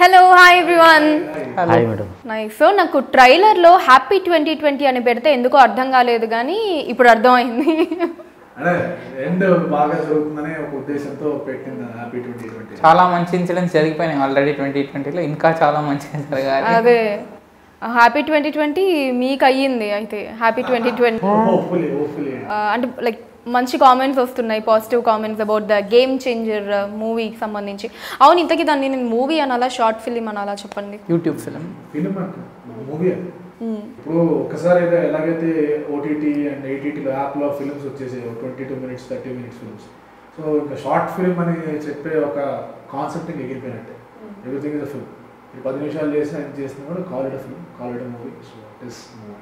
Hello hi everyone hi madam nice so నాకు ట్రైలర్లో happy twenty twenty అని పెడితే ఎందుకో అర్థం కాలేదు కానీ ఇప్పుడు అర్థమైంది అంటే ఎండ్ బాగా జరుగుతుందనే ఒక ఉద్దేశంతో పెట్టింది హ్యాపీ ట్వంటీ ట్వంటీ చాలా మంచి ఇన్సిడెంట్స్ జరిగిపోయినాయి ఆల్రెడీ ట్వంటీ ట్వంటీలో ఇంకా చాలా మంచిగా జరగాలి అదే హ్యాపీ ట్వంటీ ట్వంటీ మీకు అయ్యింది అయితే happy twenty twenty hopefully hopefully అంటే లైక్ మంచి కామెంట్స్ వస్తున్నాయి positive comments about the game changer మూవీకి సంబంధించి అవును ఇంతకీ దాన్ని నేను మూవీ అనాలా షార్ట్ ఫిలిం అనాలా చెప్పండి యూట్యూబ్ ఫిలిం ఫిలిం అంటే మూవీ అది ఇప్పుడు ఒకసారి అయితే ఎలాగైతే ఓటీటీ అండ్ ఏటీటీలో యాప్లో ఫిల్మ్స్ వచ్చేసి twenty two minutes thirty minutes films so ఇంకా షార్ట్ ఫిల్మ్ అని చెప్పే ఒక కాన్సెప్ట్ ఇంకా ఎగిరిపోయినట్టే ఎవ్రీథింగ్ ఇస్ అ ఫిల్మ్ ఇప్పుడు పది నిమిషాలు చేసిన ఎంత చేసినా కూడా call it film call it movie so it is movie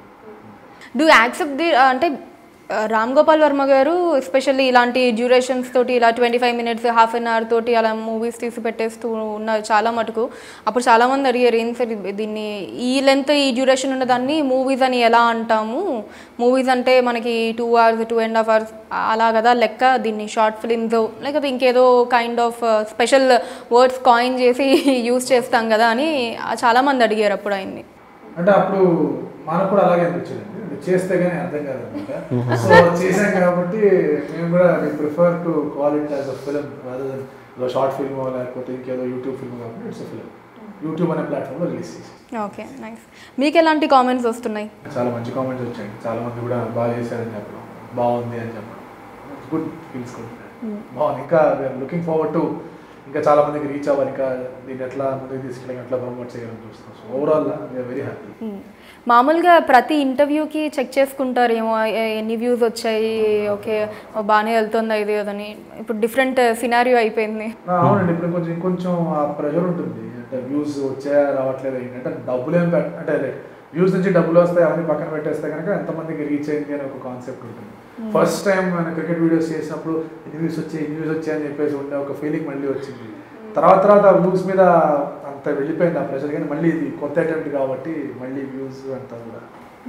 do accept the అంటే ఆ, రామ్ గోపాల్ వర్మ గారు ఎస్పెషల్లీ ఇలాంటి డ్యూరేషన్స్ తోటి ఇలా twenty five minutes half an hour తోటి అలా మూవీస్ తీసి పెట్టేస్తూ ఉన్నారు చాలా మటుకు అప్పుడు చాలా మంది అడిగారు ఏం సార్ ఇది- దీన్ని ఈ లెంత్ ఈ డ్యూరేషన్ ఉన్న దాన్ని మూవీస్ అని ఎలా అంటాము మూవీస్ అంటే మనకి two hours two and half hours అలా కదా లెక్క దీన్ని షార్ట్ ఫిలిమ్స్ లేకపోతే ఇంకేదో kind of special words coin చేసి యూస్ చేస్తాం కదా అని చాలామంది అడిగారు అప్పుడు ఆయన్ని అంటే అప్పుడు మనకు కూడా అలాగే అనిపించింది అంటే చేస్తే కానీ అర్థం కాదనమాట సో చేసాం కాబట్టి మేము కూడా prefer to call it as a film rather short film లేకపోతే ఇంకేదో యూట్యూబ్ ఫిల్మ్ కాబట్టి ఇట్స్ ఫిలిం యూట్యూబ్ అనే ప్లాట్ఫామ్లో రిలీజ్ చేసి ఓకే నైస్ మీకు ఎలాంటి కామెంట్స్ వస్తున్నాయి చాలా మంచి కామెంట్స్ వచ్చాయి చాలా మంది కూడా బాగా చేశారని చెప్పడం బాగుంది అని చెప్పడం గుడ్ ఫీల్స్ గుడ్ బాగుంది ఇంకా లుకింగ్ ఫార్వర్డ్ టు ఇంకా చాలా మందికి రీచ్ అవ్వాలి ఇంకా దీన్ని ఎట్లా ముందుకు తీసుకెళ్ళి ఎట్లా ప్రమోట్ చేయాలని చూస్తాం so overall we are very happy hmm. మామూలుగా ప్రతి ఇంటర్వ్యూకి చెక్ చేసుకుంటారేమో ఎ- ఎన్ని వ్యూస్ వచ్చాయి ఓకే ఓ బాగానే వెళ్తుందా ఇది అదని ఇప్పుడు డిఫరెంట్ సినారియో అయిపోయింది అవునండి ఇప్పుడు కొంచెం ఇంకొంచెం ఆ ప్రెషర్ ఉంటుంది అంటే వ్యూస్ వచ్చాయా రావట్లేదు ఏంటంటే డబ్బులు ఏం పెట్ట అంటే వ్యూస్ నుంచి డబ్బులు వస్తాయి అవన్నీ పక్కన పెట్టేస్తే కనుక ఎంతమందికి రీచ్ అయింది అని ఒక కాన్సెప్ట్ ఉంటుంది ఫస్ట్ టైం మన క్రికెట్ వీడియోస్ చేసినప్పుడు ఎన్ని వ్యూస్ వచ్చాయి ఎన్ని వ్యూస్ వచ్చాయి అని చెప్పేసి ఉండే ఒక ఫీలింగ్ మళ్ళీ వచ్చింది తర్వాత తర్వాత వ్యూస్ మీద అంత వెళ్ళిపోయింది ఆ ప్రెషర్ కానీ మళ్ళీ ఇది కొత్త అటెంప్ట్ కాబట్టి మళ్ళీ వ్యూస్ అంతా కూడా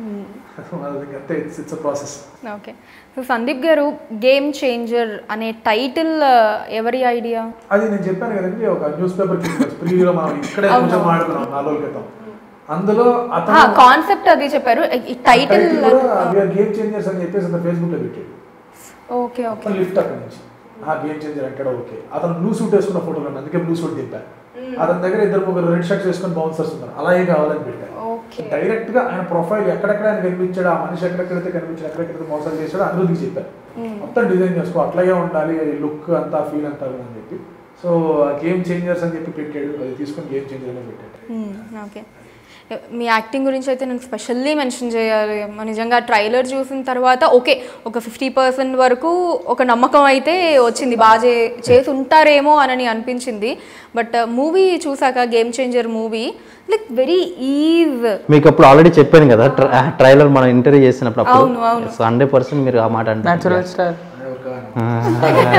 అది అంతే it's it's a process okay so Sandeep garu game changer అనే టైటిల్ ఎవరి ఐడియా అది నేను చెప్పాను కదండి ఒక న్యూస్ పేపర్ ప్రీవ్యూలో మనం ఇక్కడే కొంచెం మాట్లాడుకున్నాం నాలుగు రోజుల క్రితం అందులో అతను కాన్సెప్ట్ అది చెప్పారు ఈ టైటిల్ గేమ్ చేంజర్స్ అని చెప్పేసి అతను ఫేస్బుక్ లో పెట్టాడు ఓకే ఓకే అతను లిఫ్ట్ అక్కడి నుంచి ఆ గేమ్ చేంజర్ అంటాడు ఓకే అతను బ్లూ సూట్ వేసుకున్న ఫోటోలు ఉన్నాయి అందుకే బ్లూ సూట్ దింపాను అతని దగ్గర ఇద్దరు ముగ్గురు రెడ్ షర్ట్స్ వేసుకొని బౌన్సర్స్ ఉన్నారు అలాగే కావాలని పెట్టాను ఓకే డైరెక్ట్ గా ఆయన ప్రొఫైల్ ఎక్కడెక్కడ ఆయన కనిపించాడు ఆ మనిషి ఎక్కడెక్కడైతే కనిపించాడు ఎక్కడెక్కడైతే మోసాలు చేశాడో అందులోకి చెప్పారు మొత్తం డిజైన్ చేసుకో అట్లాగే ఉండాలి లుక్ అంతా ఫీల్ అంతా కూడా అని చెప్పి సో గేమ్ చేంజర్స్ అని చెప్పి పెట్టాడు అది తీసుకొని గేమ్ చేంజర్ అని పెట్టాడు ఓకే మీ యాక్టింగ్ గురించి అయితే నేను స్పెషల్లీ మెన్షన్ చేయాలి మ- నిజంగా ట్రైలర్ చూసిన తర్వాత ఓకే ఒక ఫిఫ్టీ పర్సెంట్ వరకు ఒక నమ్మకం అయితే వచ్చింది బాగా చే చేసి ఉంటారేమో అని అనిపించింది బట్ మూవీ చూసాక game changer movie like very is మీకు అప్పుడు ఆల్రెడీ చెప్పాను కదా ట్రైలర్ మనం ఇంటర్వ్యూ చేసినప్పుడు అవును, అవును. అప్పుడు హండ్రెడ్ పర్సెంట్ మీరు ఆ మాట అంటారు న్యాచురల్ స్టార్ అనే ఒక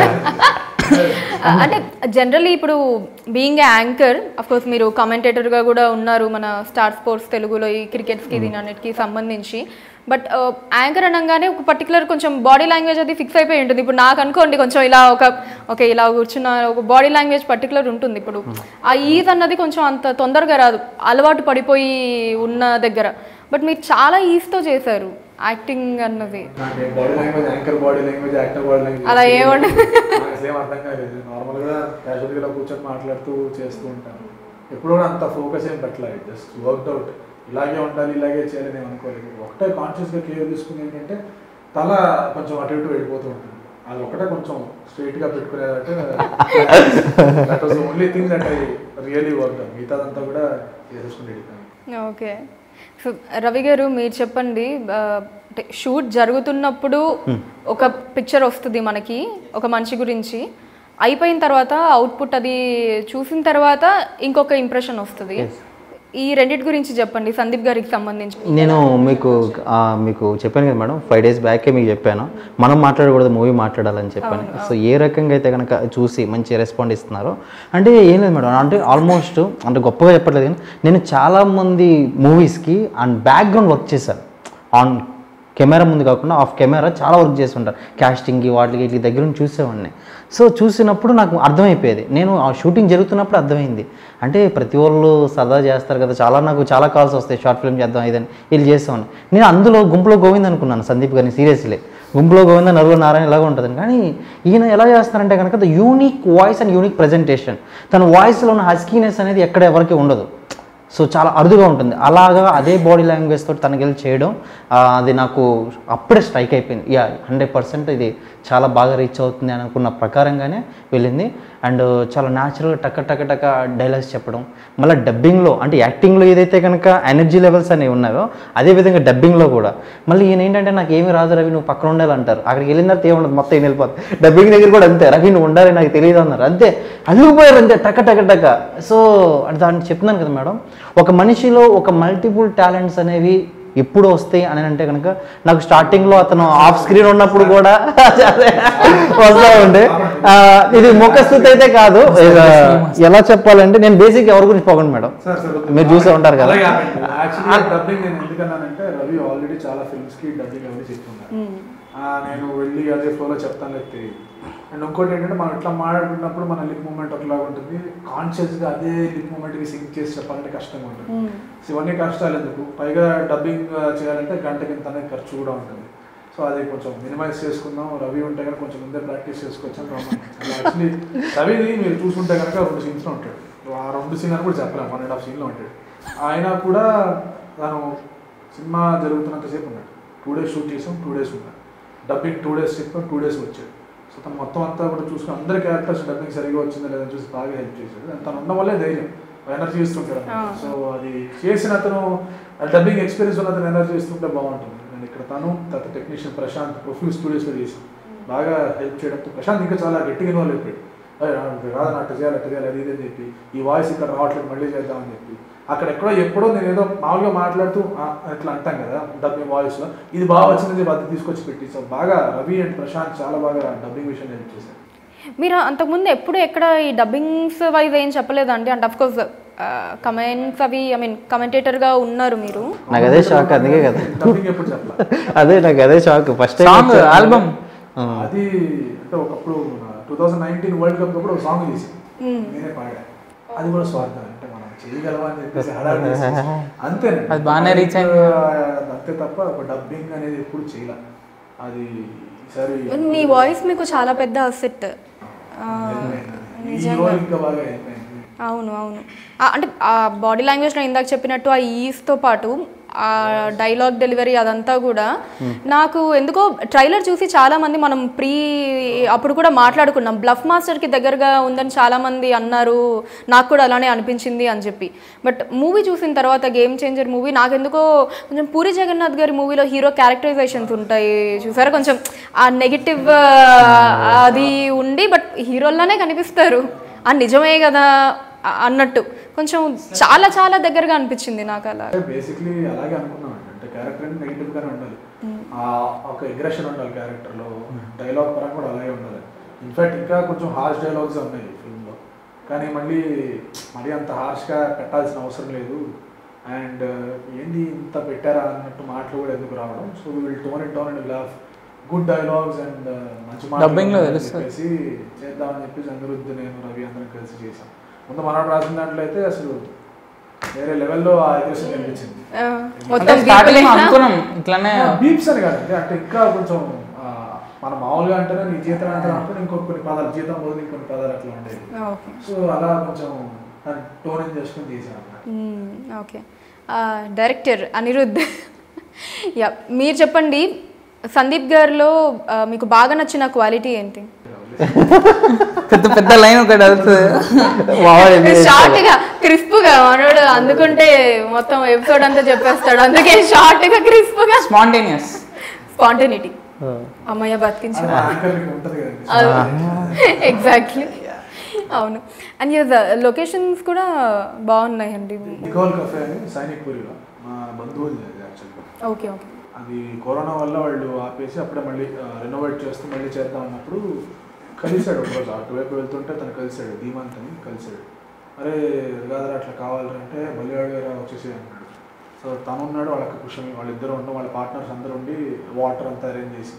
అంటే జనరల్లీ ఇప్పుడు బీయింగ్ ఏ యాంకర్ కోర్స్ మీరు కమెంటేటర్గా కూడా ఉన్నారు మన స్టార్ స్పోర్ట్స్ తెలుగులో ఈ క్రికెట్స్కి దీని అన్నిటికీ సంబంధించి బట్ యాంకర్ అనగానే ఒక పర్టికులర్ కొంచెం బాడీ లాంగ్వేజ్ అది ఫిక్స్ అయిపోయి ఉంటుంది ఇప్పుడు నాకు అనుకోండి కొంచెం ఇలా ఒక ఓకే ఇలా కూర్చున్న ఒక బాడీ లాంగ్వేజ్ పర్టికులర్ ఉంటుంది ఇప్పుడు ఆ ఈజ్ అన్నది కొంచెం అంత తొందరగా రాదు అలవాటు పడిపోయి ఉన్న దగ్గర బట్ మీరు చాలా ఈజ్తో చేశారు యాక్టింగ్ అన్నది నాకు body language anchor body language actor body language అలా ఏముండదు. నాకు అసలు ఏం అర్థం కాలేదు నార్మల్గా క్యాజువల్గా ఇలా కూర్చొని మాట్లాడుతూ చేస్తూ ఉంటాను ఎప్పుడు కూడా అంత ఫోకస్ ఏం పెట్టలేదు జస్ట్ వర్క్డ్ అవుట్ ఇలాగే ఉండాలి ఇలాగే చేయాలి నేను అనుకోలేదు ఒకటే కాన్షియస్గా కేర్ తీసుకుంది ఏంటంటే తల కొంచెం అటు ఇటు వెళ్ళిపోతూ ఉంటుంది అది ఒకటే కొంచెం స్ట్రైట్గా పెట్టుకునేదంటే that was only thing that I really work మిగతాదంతా కూడా చేసేసుకుని వెళ్ళిపోయాను ఓకే సో రవి గారు మీరు చెప్పండి ఆ, అంటే షూట్ జరుగుతున్నప్పుడు ఒక పిక్చర్ వస్తుంది మనకి ఒక మనిషి గురించి అయిపోయిన తర్వాత అవుట్పుట్ అది చూసిన తర్వాత ఇంకొక ఇంప్రెషన్ వస్తుంది ఈ రెండిటి గురించి చెప్పండి సందీప్ గారికి సంబంధించి నేను మీకు ఆ, మీకు చెప్పాను కదా మేడం ఫైవ్ డేస్ బ్యాకే మీకు చెప్పాను మనం మాట్లాడకూడదు మూవీ మాట్లాడాలని చెప్పాను సో ఏ రకంగా అయితే కనుక చూసి మంచి రెస్పాండ్ ఇస్తున్నారో అంటే ఏం లేదు మేడం అంటే ఆల్మోస్ట్ అంటే గొప్పగా చెప్పట్లేదు కానీ నేను చాలామంది మూవీస్కి అండ్ బ్యాక్గ్రౌండ్ వర్క్ చేశాను ఆన్ కెమెరా ముందు కాకుండా ఆఫ్ కెమెరా చాలా వర్క్ చేసి ఉంటారు క్యాస్టింగ్కి వాటికి వీటి దగ్గర నుంచి చూసేవాడిని సో చూసినప్పుడు నాకు అర్థమైపోయేది నేను ఆ షూటింగ్ జరుగుతున్నప్పుడు అర్థమైంది అంటే ప్రతి వాళ్ళు సరదా చేస్తారు కదా చాలా నాకు చాలా కాల్స్ వస్తాయి షార్ట్ ఫిల్మ్ చేద్దాం ఇదని వీళ్ళు చేసేవాడిని నేను అందులో గుంపులో గోవింద్ అనుకున్నాను సందీప్ గారిని సీరియస్లీ గుంపులో గోవింద నలుగురు నారాయణ ఇలాగ ఉంటుంది కానీ ఈయన ఎలా చేస్తారంటే కనుక the unique voice and unique presentation తన వాయిస్లో ఉన్న హస్కీనెస్ అనేది ఎక్కడ ఎవరికి ఉండదు సో చాలా అరుదుగా ఉంటుంది అలాగా అదే బాడీ లాంగ్వేజ్ తోటి తనకి వెళ్ళి చేయడం ఆ, అది నాకు అప్పుడే స్ట్రైక్ అయిపోయింది యా హండ్రెడ్ పర్సెంట్ ఇది చాలా బాగా రీచ్ అవుతుంది అని అనుకున్న ప్రకారంగానే వెళ్ళింది అండ్ చాలా న్యాచురల్గా టక్క టక్క టక్క డైలాగ్స్ చెప్పడం మళ్ళీ డబ్బింగ్లో అంటే యాక్టింగ్లో ఏదైతే కనుక ఎనర్జీ లెవెల్స్ అనేవి ఉన్నాయో అదే విధంగా డబ్బింగ్లో కూడా మళ్ళీ ఈయన ఏంటంటే నాకు ఏమి రాదు రవి నువ్వు పక్కన ఉండాలంటారు అక్కడికి వెళ్ళిన తర్వాత ఏముండదు మొత్తం ఈయన వెళ్ళిపోతుంది డబ్బింగ్ దగ్గర కూడా అంతే రవి నువ్వు ఉండాలి నాకు తెలియదు అన్నారు అంతే అల్లుకుపోయారు అంతే టక్క టక్క టక్క సో అంటే దాన్ని చెప్తున్నాను కదా మేడం ఒక మనిషిలో ఒక మల్టిపుల్ టాలెంట్స్ అనేవి ఎప్పుడు వస్తాయి అని అంటే కనుక నాకు స్టార్టింగ్లో అతను ఆఫ్ స్క్రీన్ ఉన్నప్పుడు కూడా అదే వస్తూ ఉండే ఆ, ఇది ముఖస్థుతి అయితే కాదు ఇక ఎలా చెప్పాలంటే నేను బేసిక్ ఎవరి గురించి పోగండి మేడం సార్ సార్ మీరు చూసే ఉంటారు కదా యాక్చువల్లీ డబ్బింగ్ నేను ఎందుకన్నానంటే రవి ఆల్రెడీ చాలా ఫిల్మ్స్ కి డబ్బింగ్ అవన్నీ చెప్తున్నారు ఆ, నేను వెళ్ళి అదే ఫ్లోలో చెప్తాను లేదు తెలియదు అండ్ ఇంకోటి ఏంటంటే మనం ఇట్లా మాట్లాడుకున్నప్పుడు మన లిప్ మూమెంట్ ఒకలాగా ఉంటుంది కాన్షియస్ గా అదే లిప్ మూమెంట్ కి సింక్ చేసి చెప్పాలంటే కష్టంగా ఉంటుంది సో ఇవన్నీ కష్టాలు ఎందుకు పైగా డబ్బింగ్ చేయాలంటే గంటకి ఇంత అనేది ఖర్చు కూడా ఉంటుంది సో అది కొంచెం మినిమైజ్ చేసుకుందాం రవి ఉంటే కనుక కొంచెం ముందే ప్రాక్టీస్ చేసుకోవచ్చు అని రమ్మని యాక్చువల్లీ రవిని మీరు చూసుకుంటే కనుక రెండు సీన్స్లో ఉంటాడు ఆ రెండు సీన్ అని కూడా చెప్పలేము వన్ అండ్ హాఫ్ సీన్లో ఉంటాడు ఆయన కూడా తను సినిమా జరుగుతున్నంతసేపు ఉన్నాడు టూ డేస్ షూట్ చేసాం టూ డేస్ ఉన్నాడు డబ్బింగ్ టూ డేస్ చెప్పాం టూ డేస్ వచ్చాడు సో తను మొత్తం అంతా కూడా చూసుకుని అందరి క్యారెక్టర్స్ డబ్బింగ్ సరిగా వచ్చిందా లేదని చూసి బాగా హెల్ప్ చేశాడు And తను ఉన్న వల్లే ధైర్యం ఎనర్జీ ఇస్తుంటాడు అన్నమాట. సో అది చేసిన అతను డబ్బింగ్ ఎక్స్పీరియన్స్ ఉన్న అతను ఎనర్జీ ఇస్తుంటే బాగుంటుంది నేను ఇక్కడ తను తన టెక్నీషియన్ ప్రశాంత్ ప్రొఫ్యూ స్టూడియోస్లో చేసి బాగా హెల్ప్ చేయడంతో ప్రశాంత్ ఇంకా చాలా గట్టిగా ఇన్వాల్వ్ అయిపోయాడు "అరే, రా- రాదు అట్ట చేయాలి అట్ట చేయాలి అది ఇది అని చెప్పి ఈ వాయిస్ ఇక్కడ రావట్లేదు మళ్ళీ చేద్దామని చెప్పి అక్కడ ఎక్కడో ఎప్పుడో నేను ఏదో మామూలుగా మాట్లాడుతూ "ఆ" అట్లా అంటాం కదా డబ్బింగ్ వాయిస్లో ఇది బాగా వచ్చిందని చెప్పి అది తీసుకొచ్చి పెట్టి సో బాగా రవి అండ్ ప్రశాంత్ చాలా బాగా డబ్బింగ్ విషయం హెల్ప్ చేశారు మీరు అంతకుముందు ఎప్పుడు ఎక్కడ ఈ డబ్బింగ్స్ వైజ్ ఏం చెప్పలేదండి అంటే అఫ్కోర్స్ కమెంట్స్ అవి ఐ మీన్ కమెంటేటర్గా ఉన్నారు మీరు నాకు అదే షాక్ అందుకే కదా డబ్బింగ్ ఎప్పుడు చెప్పాలి అదే నాకు అదే షాక్ ఫస్ట్ సాంగ్ ఆల్బమ్ అది అంటే ఒకప్పుడు two thousand nineteen world cup అప్పుడు ఒక సాంగ్ చేసి నేనే పాడా అది కూడా స్వార్థం అంటే మనం చేయగలవా అని చెప్పేసి హడావిడి చేసేసి. అంతేనండి అది బాగానే reach అయింది. అంతే తప్ప ఒక డబ్బింగ్ అనేది ఎప్పుడు చేయలే అది ఈసారి మీ వాయిస్ మీకు చాలా పెద్ద అసెట్ ఈ రోజు ఇంకా బాగా అయిపోయింది అవును అవును ఆ, అంటే ఆ బాడీ లాంగ్వేజ్లో ఇందాక చెప్పినట్టు ఆ ఈస్తో పాటు ఆ డైలాగ్ డెలివరీ అదంతా కూడా నాకు ఎందుకో ట్రైలర్ చూసి చాలా మంది మనం ప్రీ అప్పుడు కూడా మాట్లాడుకున్నాం బ్లఫ్ మాస్టర్కి దగ్గరగా ఉందని చాలా మంది అన్నారు నాకు కూడా అలానే అనిపించింది అని చెప్పి బట్ మూవీ చూసిన తర్వాత గేమ్ చేంజర్ మూవీ నాకెందుకో కొంచెం పూరి జగన్నాథ్ గారి మూవీలో హీరో క్యారెక్టరైజేషన్స్ ఉంటాయి చూసారా కొంచెం ఆ నెగిటివ్ అది ఉండి బట్ హీరోల్లానే కనిపిస్తారు ఆ నిజమే కదా అ- అన్నట్టు కొంచెం చాలా చాలా దగ్గరగా అనిపించింది నాకు అలా అంటే బేసిక్లీ అలాగే అనుకున్నాం అండి అంటే క్యారెక్టర్ అంటే నెగిటివ్ గానే ఉండాలి ఆ ఒక ఎగ్రెషన్ ఉండాలి క్యారెక్టర్ లో డైలాగ్ పరంగా కూడా అలాగే ఉండాలి ఇన్ఫాక్ట్ ఇంకా కొంచెం హార్ష్ డైలాగ్స్ ఉన్నాయి ఫిల్మ్ లో కానీ మళ్ళీ మరీ అంత harsh గా పెట్టాల్సిన అవసరం లేదు అండ్ ఏంది ఇంత పెట్టారా అన్నట్టు మాటలు కూడా ఎందుకు రావడం so will tone it down and will have good dialogues and మంచి మాటలు Dubbing లో ఉన్నాయని తెలుస్తుంది. చెప్పేసి చేద్దామని చెప్పేసి అనిరుద్ధ్ నేను రవి అందరం కలిసి చేసాం ముందు మనోడు రాసిన దాంట్లో అయితే అసలు వేరే లెవెల్లో ఆ ఎగ్రెషన్ కనిపించింది ఆ, అంటే మొత్తం స్టార్టింగ్ people అనుకున్నాం ఇట్లానే బీప్స్ అని కాదండి అంటే ఇంకా కొంచెం ఆ, మన మామూలుగా అంటేనే నీ జీతం అంటే అనుకుని ఇంకొక కొన్ని పదాలు జీతం బదులు ఇంకొన్ని పదాలు అట్లా ఉండేవి ఆ, ఓకే సో అలా కొంచెం టోన్ చేసుకుని తీసాను అన్నమాట మ్మ్, ఓకే ఆ, డైరెక్టర్ అనిరుద్ధ్ యా మీరు చెప్పండి సందీప్ గారిలో ఆ, మీకు బాగా నచ్చిన క్వాలిటీ ఏంటి పెద్ద పెద్ద లైన్ ఒకటి వెళ్తుంది షార్ట్ గా క్రిస్ప్ గా మనోడు అందుకుంటే మొత్తం ఎపిసోడ్ అంతా చెప్పేస్తాడు అందుకే షార్ట్ గా క్రిస్ప్ గా స్పాంటేనియస్ స్పాంటనిటీ అమ్మయ్య బతికించు అది యాంకర్కి ఉంటుంది కదండి ఎగ్జాక్ట్లీ అవును అండ్ లొకేషన్స్ కూడా బాగున్నాయండి నికోల్ కఫే అని సైనిక్ పూరిలో మా బంధువులు యాక్చువల్గా ఓకే ఓకే అది కరోనా వల్ల వాళ్ళు ఆపేసి అప్పుడే మళ్ళీ రెనోవేట్ చేస్తూ మళ్ళీ చేద్దాం అన్నప్పుడు కలిశాడు ఒకరోజు అటువైపు వెళ్తుంటే తను కలిశాడు ధీమంత్ అని కలిశాడు అరే కాదరా అట్లా కావాలంటే బలివాడు గారు వచ్చేసి అన్నాడు సో తను ఉన్నాడు వాళ్ళకి పుష్పమి వాళ్ళిద్దరు ఉండడం వాళ్ళ పార్ట్నర్స్ అందరూ ఉండి వాటర్ అంతా అరేంజ్ చేసి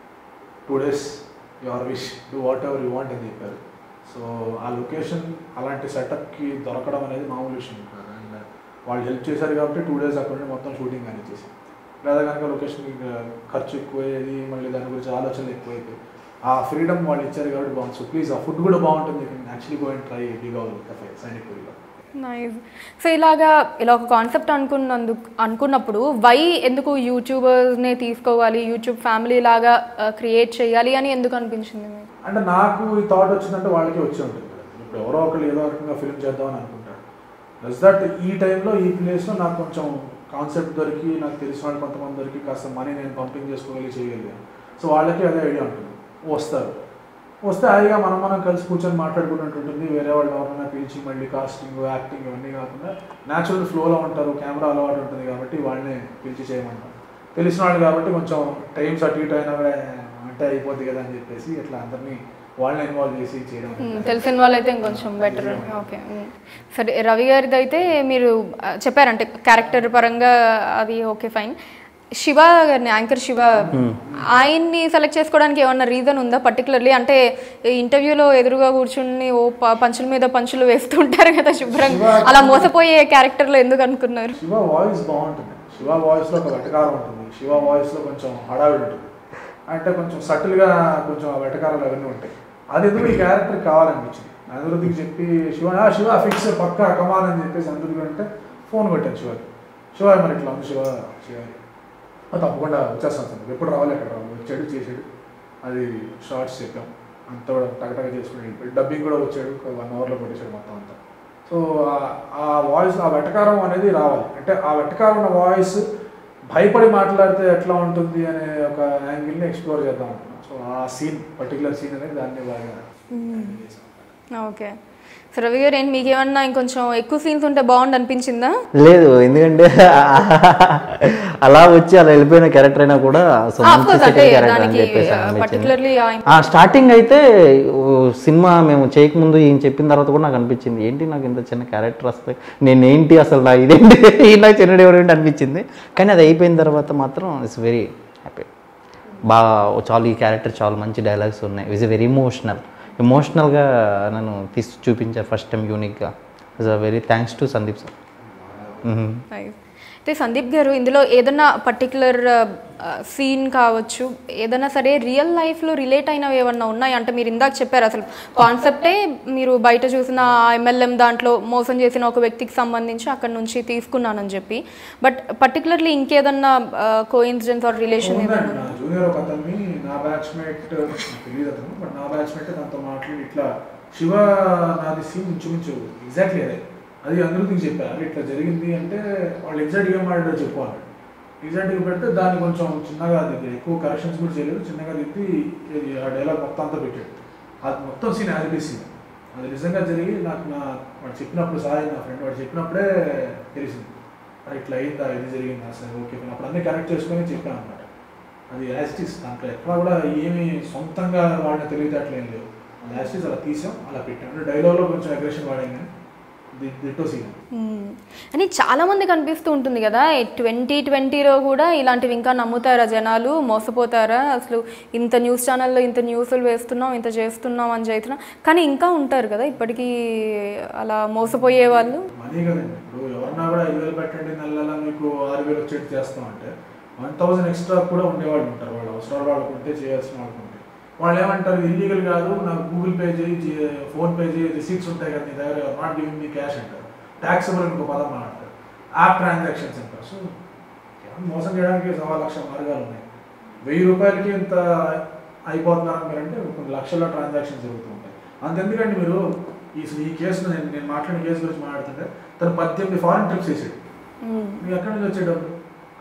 two days your wish do whatever you want అని చెప్పారు సో ఆ లొకేషన్ అలాంటి సెటప్కి దొరకడం అనేది మామూలు విషయం కాదు అండ్ వాళ్ళు హెల్ప్ చేశారు కాబట్టి టూ డేస్ అక్కడ నుండి మొత్తం షూటింగ్ అని చేసి లేదా కనుక లొకేషన్ ఖర్చు ఎక్కువయ్యేది మళ్ళీ దాని గురించి ఆలోచనలు ఎక్కువైపోయి ఆ ఫ్రీడమ్ వాళ్ళు ఇచ్చారు కాబట్టి బాగుంది సో ప్లీజ్ ఆ ఫుడ్ కూడా బాగుంటుంది actually go and try big goal cafe సైనిక్పూరిలో నైస్ సో ఇలాగా ఇలా ఒక కాన్సెప్ట్ అనుకున్నందుకు అనుకున్నప్పుడు వై ఎందుకు యూట్యూబర్స్నే తీసుకోవాలి యూట్యూబ్ ఫ్యామిలీ లాగా క్రియేట్ చేయాలి అని ఎందుకు అనిపించింది మీకు అంటే నాకు ఈ థాట్ వచ్చిందంటే వాళ్ళకి వచ్చి ఉంటుంది కదా. ఇప్పుడు ఎవరో ఒకరు ఏదో రకంగా ఫిల్మ్ చేద్దామని అనుకుంటారు ప్లస్ దట్ ఈ టైంలో ఈ ప్లేస్లో నాకు కొంచెం కాన్సెప్ట్ దొరికి నాకు తెలిసిన వాళ్ళు కొంతమంది దొరికి కాస్త మనీ నేను పంపింగ్ చేసుకోగలిగి చేయగలిగాను సో వాళ్ళకి అదే ఐడియా ఉంటుంది వస్తారు వస్తే హాయిగా మనం మనం కలిసి కూర్చొని మాట్లాడుకున్నట్టు ఉంటుంది వేరే వాళ్ళు ఎవరైనా పిలిచి మళ్ళీ కాస్టింగ్ యాక్టింగ్ ఇవన్నీ కాకుండా న్యాచురల్ ఫ్లోలో ఉంటారు కెమెరా అలవాటు ఉంటుంది కాబట్టి వాళ్ళని పిలిచి చేయమంటారు తెలిసిన వాళ్ళు కాబట్టి కొంచెం టైమ్స్ అటు ఇటు అయినా కూడా అంటే అయిపోద్ది కదా అని చెప్పేసి ఇట్లా అందరినీ వాళ్ళని ఇన్వాల్వ్ చేసి చేయడం మ్మ్. తెలిసిన వాళ్ళైతే ఇంకొంచెం బెటర్ ఓకే మ్మ్. సరే రవి గారిది అయితే మీరు ఆ, చెప్పారంటే క్యారెక్టర్ పరంగా అది ఓకే ఫైన్ శివ గారిని యాంకర్ శివ ఆయన్ని సెలెక్ట్ చేసుకోవడానికి ఏమన్నా రీజన్ ఉందా పర్టికులర్లీ అంటే ఇంటర్వ్యూలో ఎదురుగా కూర్చుని ఓ ప- పంచుల మీద పంచులు వేస్తుంటారు కదా శుభ్రంగా అలా మోసపోయే క్యారెక్టర్లో ఎందుకు అనుకున్నారు శివ వాయిస్ బాగుంటుంది శివ వాయిస్లో ఒక వెటకారం ఉంటుంది శివ వాయిస్లో కొంచెం హడావిడి ఉంటుంది అంటే కొంచెం సటిల్గా కొంచెం ఆ వెటకారాలు అవన్నీ ఉంటాయి అది ఎందుకు ఈ క్యారెక్టర్ కావాలనిపించింది అనిరుద్ధికి చెప్పి శివ "ఆ, శివ ఫిక్స్ పక్కా కమాన్ అని చెప్పేసి అనిరుద్ధి అంటే ఫోన్ కొట్టాను శివకి శివ మరి ఇట్లా ఉంది శివ శివ "ఆ, తప్పకుండా వచ్చేస్తాను సార్ ఎప్పుడు రావాలి అక్కడ రావాలి వచ్చాడు చేసాడు అది షార్ట్స్ చెప్పాం అంతా కూడా టగటగ చేసుకుని వెళ్ళిపోయి డబ్బింగ్ కూడా వచ్చాడు ఒక వన్ అవర్లో కొట్టేశాడు మొత్తం అంతా సో ఆ- ఆ వాయిస్ ఆ వెటకారం అనేది రావాలి అంటే ఆ వెటకారం ఉన్న వాయిస్ భయపడి మాట్లాడితే ఎట్లా ఉంటుంది అనే ఒక యాంగిల్ని ఎక్స్ప్లోర్ చేద్దాం అనుకున్నాం సో ఆ సీన్ పర్టికులర్ సీన్ అనేది దాన్ని బాగా చేసాం. ఓకే సో రవి గారు ఏంటి మీకు ఏమన్నా ఇంకొంచెం ఎక్కువ సీన్స్ ఉంటే బాగుండు అనిపించిందా లేదు ఎందుకంటే అలా వచ్చి అలా వెళ్ళిపోయిన క్యారెక్టర్ అయినా కూడా సో Ah, of మంచి course, సెకండ్ అంటే క్యారెక్టర్ అని దానికి, చెప్పేసి uh, అనిపించింది particularly ఆయన- ఆ స్టార్టింగ్ అయితే ఓ, సినిమా మేము చేయకముందు ఈయన చెప్పిన తర్వాత కూడా నాకు అనిపించింది ఏంటి నాకు ఇంత చిన్న క్యారెక్టర్ వస్తాయి నేనేంటి అసలు నా ఇదేంటి ఈ నాకు చిన్నడు ఎవరేంటి అనిపించింది కానీ అది అయిపోయిన తర్వాత మాత్రం ఇట్స్ వెరీ హ్యాపీ బాగా చాలా ఈ క్యారెక్టర్ చాలా మంచి డైలాగ్స్ ఉన్నాయి ఇట్స్ వెరీ ఇమోషనల్ ఎమోషనల్గా నన్ను తీసి చూపించారు ఫస్ట్ టైం యూనిక్గా it's very thanks to Sandeep sir Nice. అయితే సందీప్ గారు ఇందులో ఏదైనా పర్టికులర్ సీన్ కావచ్చు ఏదైనా సరే రియల్ లైఫ్లో రిలేట్ అయినవి ఏమన్నా ఉన్నాయి అంటే మీరు ఇందాక చెప్పారు అసలు కాన్సెప్టే మీరు బయట చూసిన ఎంఎల్ఎం దాంట్లో మోసం చేసిన ఒక వ్యక్తికి సంబంధించి అక్కడ నుంచి తీసుకున్నానని చెప్పి బట్ పర్టికులర్లీ ఇంకేదన్నా కో ఇన్సిడెన్స్ ఆర్ రిలేషన్ ఏదైనా ఉందండి నా జూనియర్ ఒక అతన్ని నా బ్యాచ్మేట్ తెలియదు అతను బట్ నా బ్యాచ్మేట్ దాంతో మాట్లాడి ఇట్లా శివ నాది సీన్ ఇంచుమించు ఎగ్జాక్ట్లీ అదే అది అందరికి చెప్పారు అరే ఇట్లా జరిగింది అంటే వాళ్ళు ఎగ్జాక్ట్గా ఏం మాట్లాడారో చెప్పు అన్నాడు ఎగ్జాక్ట్గా పెడితే దాన్ని కొంచెం చిన్నగా అది ఎక్కువ కరెక్షన్స్ కూడా చేయలేదు చిన్నగా తిప్పి ఇది ఆ డైలాగ్ మొత్తం అంతా పెట్టాడు అది మొత్తం సీన్ యాజిటీ సీన్ అది నిజంగా జరిగి నాకు నా వాడు చెప్పినప్పుడు సాయి నా ఫ్రెండ్ వాడు చెప్పినప్పుడే తెలిసింది అరే ఇట్లా అయిందా ఇది జరిగిందా సరే ఓకే నేను అప్పుడు అన్నీ కనెక్ట్ చేసుకొని చెప్పాను అనమాట అది యాస్టిస్ దాంట్లో ఎక్కడ కూడా ఏమి సొంతంగా వాడిన తెలివితేటలు ఏం లేవు అది యాస్టిస్ అలా తీసాం అలా పెట్టాం అంటే డైలాగ్లో కొంచెం అగ్రెషన్ వాడాం కానీ ది- దిట్టో సీన్ మ్మ్. అని చాలా మంది కనిపిస్తూ ఉంటుంది కదా ట్వంటీ ట్వంటీలో కూడా ఇలాంటివి ఇంకా నమ్ముతారా జనాలు మోసపోతారా అసలు ఇంత న్యూస్ ఛానల్లో ఇంత న్యూస్లు వేస్తున్నాం ఇంత చేస్తున్నాం అని చేస్తున్నాం కానీ ఇంకా ఉంటారు కదా ఇప్పటికీ అలా మోసపోయే వాళ్ళు మనీ కదండి ఇప్పుడు ఎవరన్నా కూడా ఐదు వేలు పెట్టండి నెల నెల మీకు ఆరు వేలు వచ్చేట్టు చేస్తాం అంటే వన్ థౌసండ్ ఎక్స్ట్రా కూడా ఉండేవాళ్ళు ఉంటారు వాళ్ళు అవసరాలు వాళ్ళకు ఉంటే చేయాల్సిన వాళ్ళకు ఉంటే వాళ్ళు ఏమంటారు ఇల్లీగల్ కాదు నాకు గూగుల్ పే చేయి జీ- ఫోన్ పే చేయి రిసీట్స్ ఉంటాయి కదా నీ దగ్గర నాట్ గివింగ్ మీ క్యాష్ అంటారు ట్యాక్సబుల్ ఇంకో పదం మాట్లాడతారు యాప్ ట్రాన్సాక్షన్స్ అంటారు సో కేవలం మోసం చేయడానికి సవా లక్ష మార్గాలు ఉన్నాయి వెయ్యి రూపాయలకి ఇంత అయిపోతున్నారు మీరంటే కొన్ని లక్షల ట్రాన్సాక్షన్స్ జరుగుతూ ఉంటాయి అంతెందుకండి మీరు ఈ ఈ కేసును నేను నేను మాట్లాడిన కేసు గురించి మాట్లాడుతుంటే తను పద్దెనిమిది ఫారెన్ ట్రిప్స్ వేసాడు మ్మ్. మీకు ఎక్కడి నుంచి వచ్చే డబ్బులు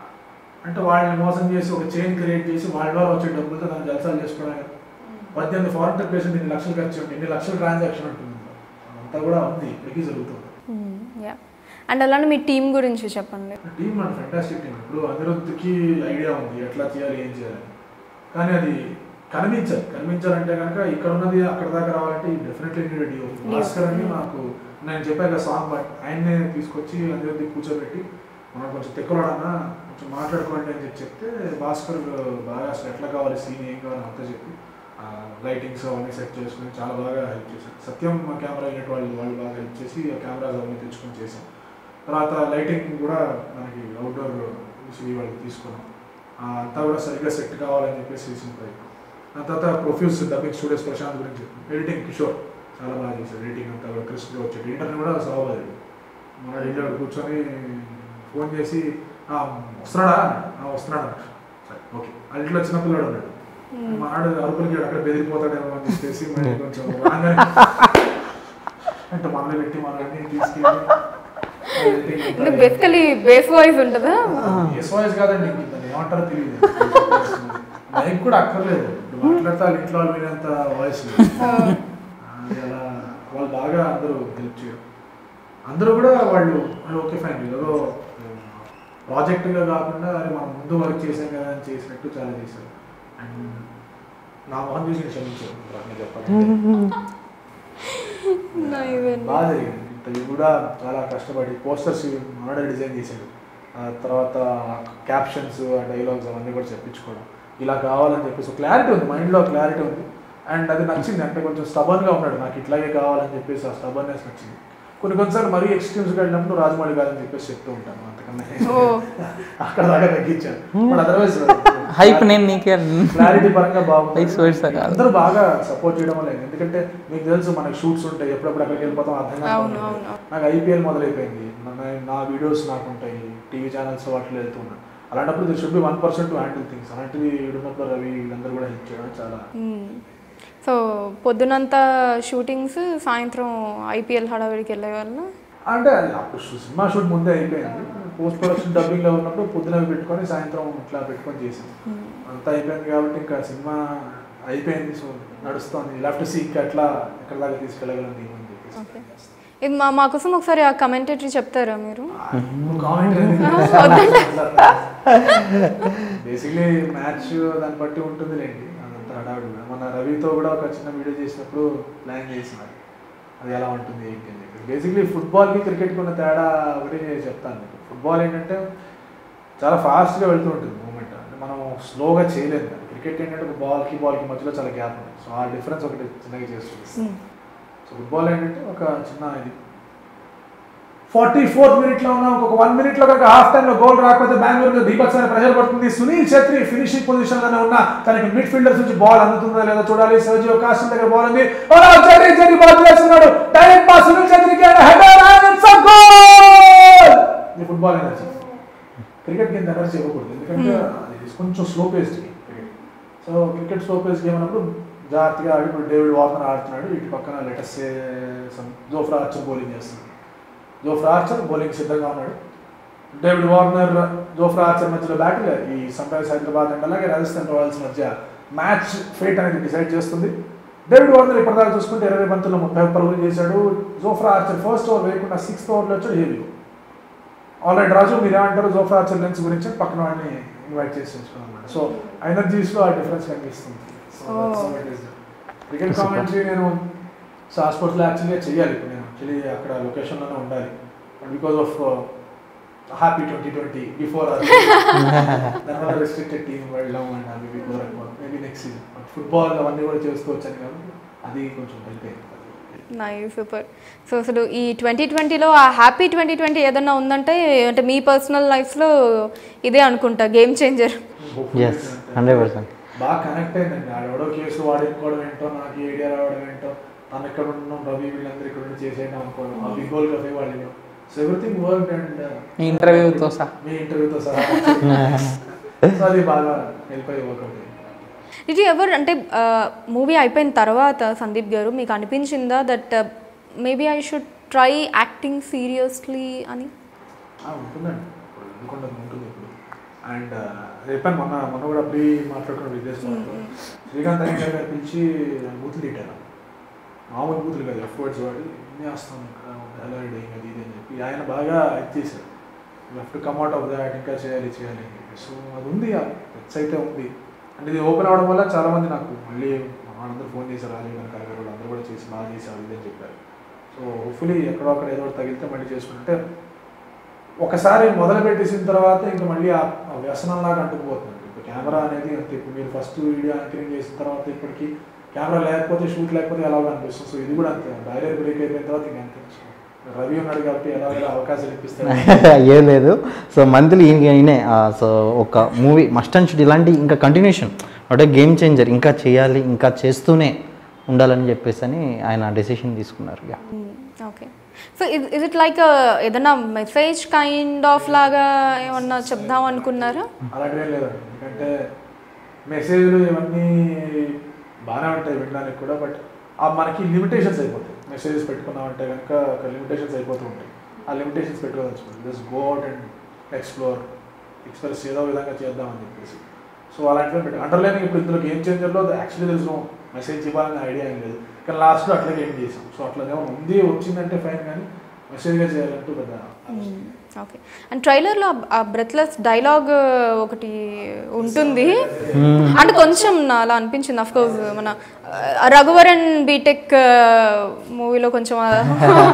అంటే వాళ్ళని మోసం చేసి ఒక చైన్ క్రియేట్ చేసి వాళ్ళ ద్వారా వచ్చే డబ్బులతో తను జలసాలు చేసుకోవడానికి పద్దెనిమిది ఫారెన్ ట్రిప్ వేసి ఇన్ని లక్షలు ఖర్చు ఉంటుంది ఇన్ని లక్షల ట్రాన్సాక్షన్ ఉంటుంది అంతా కూడా ఉంది ఇప్పటికీ జరుగుతుంది మ్మ్. యా అండ్ అలానే మీ టీం గురించి చెప్పండి టీం మన ఫెంటాస్టిక్ టీం ఇప్పుడు అనిరుద్ధ్కి ఐడియా ఉంది ఎట్లా చేయాలి ఏం చేయాలి కానీ అది కనిపించాలి కనిపించాలంటే కనుక ఇక్కడ ఉన్నది అక్కడ దాకా రావాలంటే డెఫినెట్లీ నీడ్ డిఓ భాస్కర్ అని మాకు నేను చెప్పాక సాంగ్ బట్ ఆయన్నే తీసుకొచ్చి అనిరుద్ధి కూర్చోబెట్టి మనం కొంచెం తెక్కులాడన్నా కొంచెం మాట్లాడుకోండి అని చెప్పి చెప్తే భాస్కర్ బాగా అసలు ఎట్లా కావాలి సీన్ ఏం కావాలి అంతా చెప్పి లైటింగ్స్ అవన్నీ సెట్ చేసుకుని చాలా బాగా హెల్ప్ చేశారు సత్యం మా కెమెరా యూనిట్ వాళ్ళు వాళ్ళు బాగా హెల్ప్ చేసి ఆ కెమెరాస్ అవన్నీ తెచ్చుకొని చేసాం తర్వాత లైటింగ్ కూడా మనకి అవుట్డోర్ సిటీ వాళ్ళకి తీసుకున్నాం ఆ, అంతా కూడా సరిగ్గా సెట్ కావాలని చెప్పేసి చేసిన ప్రయత్నం ఆ తర్వాత ప్రొఫ్యూస్ డబ్బింగ్ స్టూడియోస్ ప్రశాంత్ గురించి ఎడిటింగ్ కిషోర్ చాలా బాగా చేశారు ఎడిటింగ్ అంతా కూడా క్రిస్ప్గా వచ్చాడు ఇంటర్ని కూడా సాగలేదు మన వెళ్ళాడు కూర్చొని ఫోన్ చేసి "ఆ, వస్తున్నాడా "ఆ, వస్తున్నాడు అన్నాడు. సరే ఓకే ఆ ఇంట్లో చిన్న పిల్లాడు ఉన్నాడు మా ఆడు అరుపులకి అక్కడ బెదిరిపోతాడేమో అని చెప్పేసి మళ్ళీ కొంచెం రాగానే అంటే మనల్ని పెట్టి మనల్ని తీసుకెళ్ళి editing అంతా అంటే బేసికలీ బేస్ వాయిస్ ఉంటుందా ఎస్ వాయిస్ కాదండి ఇంక దాన్ని ఏమంటారో తెలియదు మైక్ కూడా అక్కర్లేదు ఇప్పుడు మాట్లాడితే వాళ్ళ ఇంట్లో వాళ్ళు వినేంత వాయిస్ అది అలా వాళ్ళు బాగా అందరూ హెల్ప్ చేయడం అందరూ కూడా వాళ్ళు వాళ్ళు ఓకే ఫైన్ ఏదో ప్రాజెక్టుగా కాకుండా అరే మనం ముందు వర్క్ చేసాం కదా అని చేసినట్టు చాలా చేశారు అండ్ నా మొహం చూసి నేను క్షమించాను అట్లా చెప్పాలి Nice. బాగా జరిగింది ఇది కూడా చాలా కష్టపడి పోస్టర్స్ మనడే డిజైన్ చేశాడు ఆ తర్వాత క్యాప్షన్స్ ఆ డైలాగ్స్ అవన్నీ కూడా చెప్పించుకోవడం ఇలా కావాలని చెప్పేసి క్లారిటీ ఉంది మైండ్లో క్లారిటీ ఉంది అండ్ అది నచ్చింది అంటే కొంచెం స్టబన్గా ఉన్నాడు నాకు ఇట్లాగే కావాలని చెప్పేసి ఆ స్టబన్నెస్ నచ్చింది కొన్ని కొన్నిసార్లు మరీ ఎక్స్ట్రీమ్స్గా వెళ్ళినప్పుడు రాజమౌళి కాదని చెప్పేసి చెప్తూ ఉంటాను అంతకన్నా ఓ అక్కడ దాకా తగ్గించాను బట్ అదర్వైజ్ హైప్ నేను నీకే క్లారిటీ పరంగా బాగుంది Vice versa కాదు. అందరూ బాగా సపోర్ట్ చేయడం వల్ల ఎందుకంటే మీకు తెలుసు మనకి షూట్స్ ఉంటాయి ఎప్పుడప్పుడు అక్కడికి వెళ్ళిపోతాం అర్థం అవును, కాదు అవును. నాకు ఐపీఎల్ మొదలైపోయింది నా- నా వీడియోస్ నాకు ఉంటాయి టీవీ ఛానల్స్ వాటిలో వెళ్తున్నాను అలాంటప్పుడు there should be one percent to handle things అలాంటివి ఇడున్నప్పుడు రవి వీళ్ళందరూ కూడా హెల్ప్ చేయడం చాలా సో పొద్దునంతా షూటింగ్స్ సాయంత్రం ఐపీఎల్ హడావిడికి వెళ్ళే వాళ్ళు అంటే అది అప్పుడు షూ- సినిమా షూట్ ముందే అయిపోయింది పోస్ట్ ప్రొడక్షన్ డబ్బింగ్ లో ఉన్నప్పుడు పొద్దున అవి పెట్టుకొని సాయంత్రం ఇట్లా పెట్టుకొని చేసాం అంతా అయిపోయింది కాబట్టి ఇంకా సినిమా అయిపోయింది సో నడుస్తుంది ఇలా టు సీ ఇంకా ఎట్లా ఎక్కడ దాకా తీసుకెళ్ళగలం దీని అని చెప్పేసి ఓకే ఇది మా మా కోసం ఒకసారి ఆ కమెంటరీ చెప్తారా మీరు బేసిక్లీ మ్యాచ్ దాన్ని బట్టి ఉంటుంది లేండి అదంతా హడావుడిగా మన రవితో కూడా ఒక చిన్న వీడియో చేసినప్పుడు ప్లాన్ చేసినారు అది ఎలా ఉంటుంది ఏంటి అని చెప్పి బేసిక్లీ ఫుట్బాల్కి క్రికెట్కి ఉన్న తేడా ఒకటి నేను చెప్తాను మీకు ఫుట్బాల్ ఏంటంటే చాలా ఫాస్ట్గా వెళ్తూ ఉంటుంది మూమెంట్ అంటే మనం స్లోగా చేయలేము దాన్ని క్రికెట్ ఏంటంటే ఒక బాల్కి బాల్కి మధ్యలో చాలా గ్యాప్ ఉంది సో ఆ డిఫరెన్స్ ఒకటి చిన్నగా చేస్తుంది సో ఫుట్బాల్ ఏంటంటే ఒక చిన్న ఇది ఫార్టీ ఫోర్త్ మినిట్ లో ఉన్నాం ఒక వన్ మినిట్ లో కనుక హాఫ్ టైమ్ లో గోల్ రాకపోతే బెంగళూరు బీభత్సమైన ప్రెషర్ పడుతుంది సునీల్ ఛత్రి ఫినిషింగ్ పొజిషన్ లోనే ఉన్నా తనకి మిడ్ ఫీల్డర్స్ నుంచి బాల్ అందుతుందా లేదా చూడాలి సర్జియో కాస్టిన్ దగ్గర బాల్ ఉంది ఓ జరి జరి బాల్ చేస్తున్నాడు డైరెక్ట్ పాస్ సునీల్ ఛత్రికి header and it's a goal ఇది football energy cricket game energy ఇవ్వకూడదు ఎందుకంటే అది కొంచెం slow paced game cricket so cricket slow pace game అన్నప్పుడు జాగ్రత్తగా ఆడి ఇప్పుడు డేవిడ్ వార్నర్ ఆడుతున్నాడు ఇటు పక్కన లెటస్ జోఫ్రా ఆర్చర్ బౌలింగ్ చేస్తున్నాడు జోఫ్రా ఆర్చర్ బౌలింగ్ సిద్ధంగా ఉన్నాడు డేవిడ్ వార్నర్ జోఫ్రా ఆర్చర్ మధ్యలో బ్యాటిల్ ఈ సన్ రైజర్స్ హైదరాబాద్ అండ్ అలాగే రాజస్థాన్ రాయల్స్ మధ్య మ్యాచ్ ఫేట్ అనేది డిసైడ్ చేస్తుంది డేవిడ్ వార్నర్ ఇప్పటిదాకా చూసుకుంటే ఇరవై బంతుల్లో ముప్పై పరుగులు చేశాడు జోఫ్రా ఆర్చర్ ఫస్ట్ ఓవర్ వేయకుండా సిక్స్త్ ఓవర్లో వచ్చాడు హెవీ ఆల్రెడీ రాజు మీరు ఏమంటారు జోఫ్రా ఆర్చర్ లెన్స్ గురించి పక్కన వాడిని ఇన్వైట్ చేసి ఉంచుకున్నాం అనమాట సో ఎనర్జీస్లో ఆ డిఫరెన్స్ కనిపిస్తుంది క్రికెట్ కామెంటరీ నేను సా స్పోర్ట్స్లో యాక్చువల్గా చేయాలి ఇప్పుడు నేను యాక్చువల్లీ అక్కడ లొకేషన్లోనే ఉండాలి because of happy twenty twenty before దానివల్ల రెస్ట్రిక్టెడ్ టీం వెళ్ళడం అండ్ అవి ఇవి కుదరకపోవడం మేబీ నెక్స్ట్ సీజన్ ఫుట్బాల్ అవన్నీ కూడా చేస్తూ వచ్చాను కాబట్టి అది కొంచెం హెల్ప్ అయింది నై సూపర్ సో అసలు ఈ ట్వంటీ ట్వంటీలో ఆ హ్యాపీ ట్వంటీ ట్వంటీ ఏదన్నా ఉందంటే అంటే మీ పర్సనల్ లైఫ్లో ఇదే అనుకుంటా game changer yes hundred percent బాగా కనెక్ట్ అయిందండి ఆడెవడో కేసు వాడుకోవడం ఏంటో నాకు ఈ ఐడియా రావడం ఏంటో తను ఎక్కడ ఉన్నాం రవి వీళ్ళందరూ ఇక్కడ ఉండి చేసేయడం అనుకోవడం ఆ బిగ్ గోల్ కఫే వాళ్ళు సో ఎవ్రీథింగ్ వర్క్ అండ్ మీ ఇంటర్వ్యూతో సహా మీ ఇంటర్వ్యూతో సహా సో అది బాగా హెల్ప్ అయ్యి వర్కౌట్ అయ్యింది ఇది ఎవరు అంటే మూవీ అయిపోయిన తర్వాత సందీప్ గారు మీకు అనిపించిందా that maybe I should try acting seriously అని ఆ, ఉంటుందండి ఇప్పుడు ఎందుకుండా ఉంటుంది ఇప్పుడు అండ్ చెప్పాను మొన్న మొన్న కూడా ప్రీ మాట్లాడుకున్న విదేశంలో శ్రీకాంత్ అయ్య గారు పిలిచి బూతులు తిట్టాను మామూలు బూతులు కాదు ఎఫర్ట్స్ వాడి ఇన్ని వేస్తాను ఇక్కడ ఎలా రీడింగ్ అది ఇది అని చెప్పి ఆయన బాగా ఇది చేశారు లెఫ్ట్ కమ్అట్ ఆఫ్ దాట్ ఇంకా చేయాలి చేయాలి అని చెప్పి సో అది ఉంది టచ్ అయితే ఉంది అంటే ఇది ఓపెన్ అవ్వడం వల్ల చాలా మంది నాకు మళ్ళీ వాళ్ళందరూ ఫోన్ చేశారు రాజీవ్ గారు కలగారు వాళ్ళు అందరూ కూడా చేసి బాగా చేశారు ఇది అని చెప్పారు సో హోప్ఫుల్లీ ఎక్కడో అక్కడ ఏదో ఒకటి తగిలితే మళ్ళీ చేసుకుంటే ఒకసారి మొదలు పెట్టేసిన తర్వాత ఇంకా మళ్ళీ ఆ ఆ వ్యసనంలాగా అంటుకుపోతుంది ఇప్పుడు కెమెరా అనేది అంతే ఇప్పుడు మీరు ఫస్ట్ వీడియో యాంకరింగ్ చేసిన తర్వాత ఇప్పటికి కెమెరా లేకపోతే షూట్ లేకపోతే ఎలా అనిపిస్తుంది సో ఇది కూడా అంతే డైరెక్ట్ బ్రేక్ అయిపోయిన తర్వాత ఇంకా అంతే సో రవి ఉన్నాడు కాబట్టి ఎలా అవకాశాలు ఇప్పిస్తాడు ఏం లేదు సో మంత్లీ ఈయనే సో ఒక మూవీ మస్ట్ అండ్ షుడ్ ఇలాంటి ఇంకా కంటిన్యూషన్ అంటే గేమ్ చేంజర్ ఇంకా చేయాలి ఇంకా చేస్తూనే ఉండాలని చెప్పేసి అని ఆయన డెసిషన్ తీసుకున్నారు ఇక okay so is it like ఏదన్నా మెసేజ్ కైండ్ ఆఫ్ లాగా ఏమన్నా చెప్దాం అనుకున్నారా అలాగే లేదండి ఎందుకంటే మెసేజ్లు ఇవన్నీ బాగానే ఉంటాయి వినడానికి కూడా బట్ ఆ మనకి లిమిటేషన్స్ అయిపోతాయి మెసేజెస్ పెట్టుకున్నామంటే కనుక ఒక లిమిటేషన్స్ అయిపోతూ ఉంటాయి ఆ లిమిటేషన్స్ పెట్టుకోవచ్చు just go out and explore express ఏదో విధంగా చేద్దామని చెప్పేసి సో అలాంటివి పెట్టి అండర్లైనింగ్ ఇప్పుడు ఇందులో గేమ్ చేంజర్లో యాక్చువల్లీ తెలుసు నో మెసేజ్ ఇవ్వాలనే ఐడియా ఏం లేదు కానీ లాస్ట్లో అట్లాగే ఏం చేసాం సో అట్లా ఏమో ఉంది వచ్చిందంటే ఫైన్ కానీ మెసేజ్గా చేయాలంటూ పెద్ద ఓకే అండ్ ట్రైలర్లో ఆ బ్రెత్లెస్ డైలాగ్ ఒకటి ఉంటుంది అంటే కొంచెం నా అలా అనిపించింది అఫ్ కోర్స్ మన ఆ, రఘువరన్ బీటెక్ మూవీలో కొంచెం ఆ-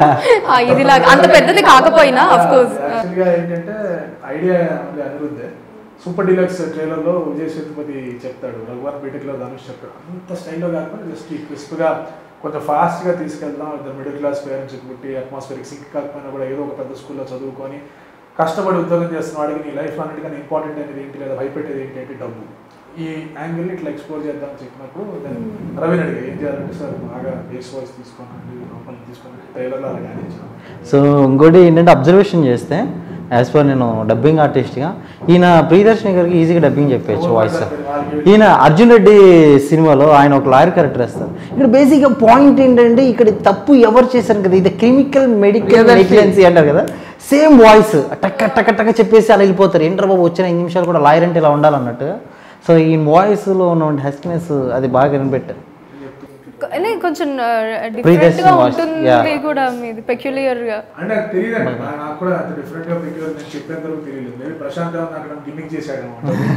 ఆ ఇదిలాగా అంత పెద్దది కాకపోయినా అఫ్ కోర్స్ యాక్చువల్గా ఏంటంటే ఐడియా ఉంది అనిరుద్ధే సూపర్ డీలక్స్ ట్రైలర్లో విజయ్ సేతుపతి చెప్తాడు రఘువర్ బీటెక్లో ధనుష్ చెప్తాడు అంత స్టైల్లో కాకుండా జస్ట్ ఈ క్రిస్ప్గా కొంచెం ఫాస్ట్గా తీసుకెళ్దాం ఇద్దరు మిడిల్ క్లాస్ పేరెంట్స్ పుట్టి అట్మాస్ఫియర్ సింక్ కాకపోయినా కూడా ఏదో ఒక పెద్ద స్కూల్లో చదువుకొని కష్టపడి ఉద్యోగం చేస్తున్న వాడికి నీ లైఫ్ అన్నిటికన్నా ఇంపార్టెంట్ అనేది ఏంటి లేదా భయపెట్టేది ఏంటి అంటే డబ్బు ఈ యాంగిల్ని ఇట్లా ఎక్స్ప్లోర్ చేద్దాం అని చెప్పినప్పుడు then రవిని అడిగా ఏం చేయాలంటే సార్ బాగా బేస్ వాయిస్ తీసుకోనండి లోపల తీసుకొని ట్రైలర్లో అలాగే అనిపించాను సో ఇంకోటి ఏంటంటే అబ్జర్వేషన్ చేస్తే యాజ్ పర్ నేను డబ్బింగ్ ఆర్టిస్ట్గా ఈయన ప్రియదర్శిని గారికి ఈజీగా డబ్బింగ్ చెప్పేయచ్చు వాయిస్ ఈయన అర్జున్ రెడ్డి సినిమాలో ఆయన ఒక లాయర్ క్యారెక్టర్ వేస్తారు ఇక్కడ బేసిక్గా పాయింట్ ఏంటంటే ఇక్కడ తప్పు ఎవరు చేశారు కదా ఇది కెమికల్ మెడికల్ నెగ్లిజెన్సీ అంటారు కదా సేమ్ వాయిస్ టక్క టక్క టక్క చెప్పేసి అలా వెళ్ళిపోతారు ఏంటర్ బాబు వచ్చిన ఐదు నిమిషాలు కూడా లాయర్ అంటే ఇలా ఉండాలన్నట్టు సో ఈ వాయిస్లో ఉన్న హెస్కినెస్ అది బాగా కనిపెట్టారు కానీ కొంచెం డిఫరెంట్ ప్రియదర్శిని గా voice, ఉంటుంది yeah. కూడా మీది పెక్యులియర్ గా అంటే నాకు తెలియదండి నా- నాకు కూడా అంత డిఫరెంట్ గా పెక్యులర్ నేను చెప్పేంత వరకు తెలియలేదు మేబీ ప్రశాంత్ రావు అక్కడ గిమ్మింగ్ చేశాడు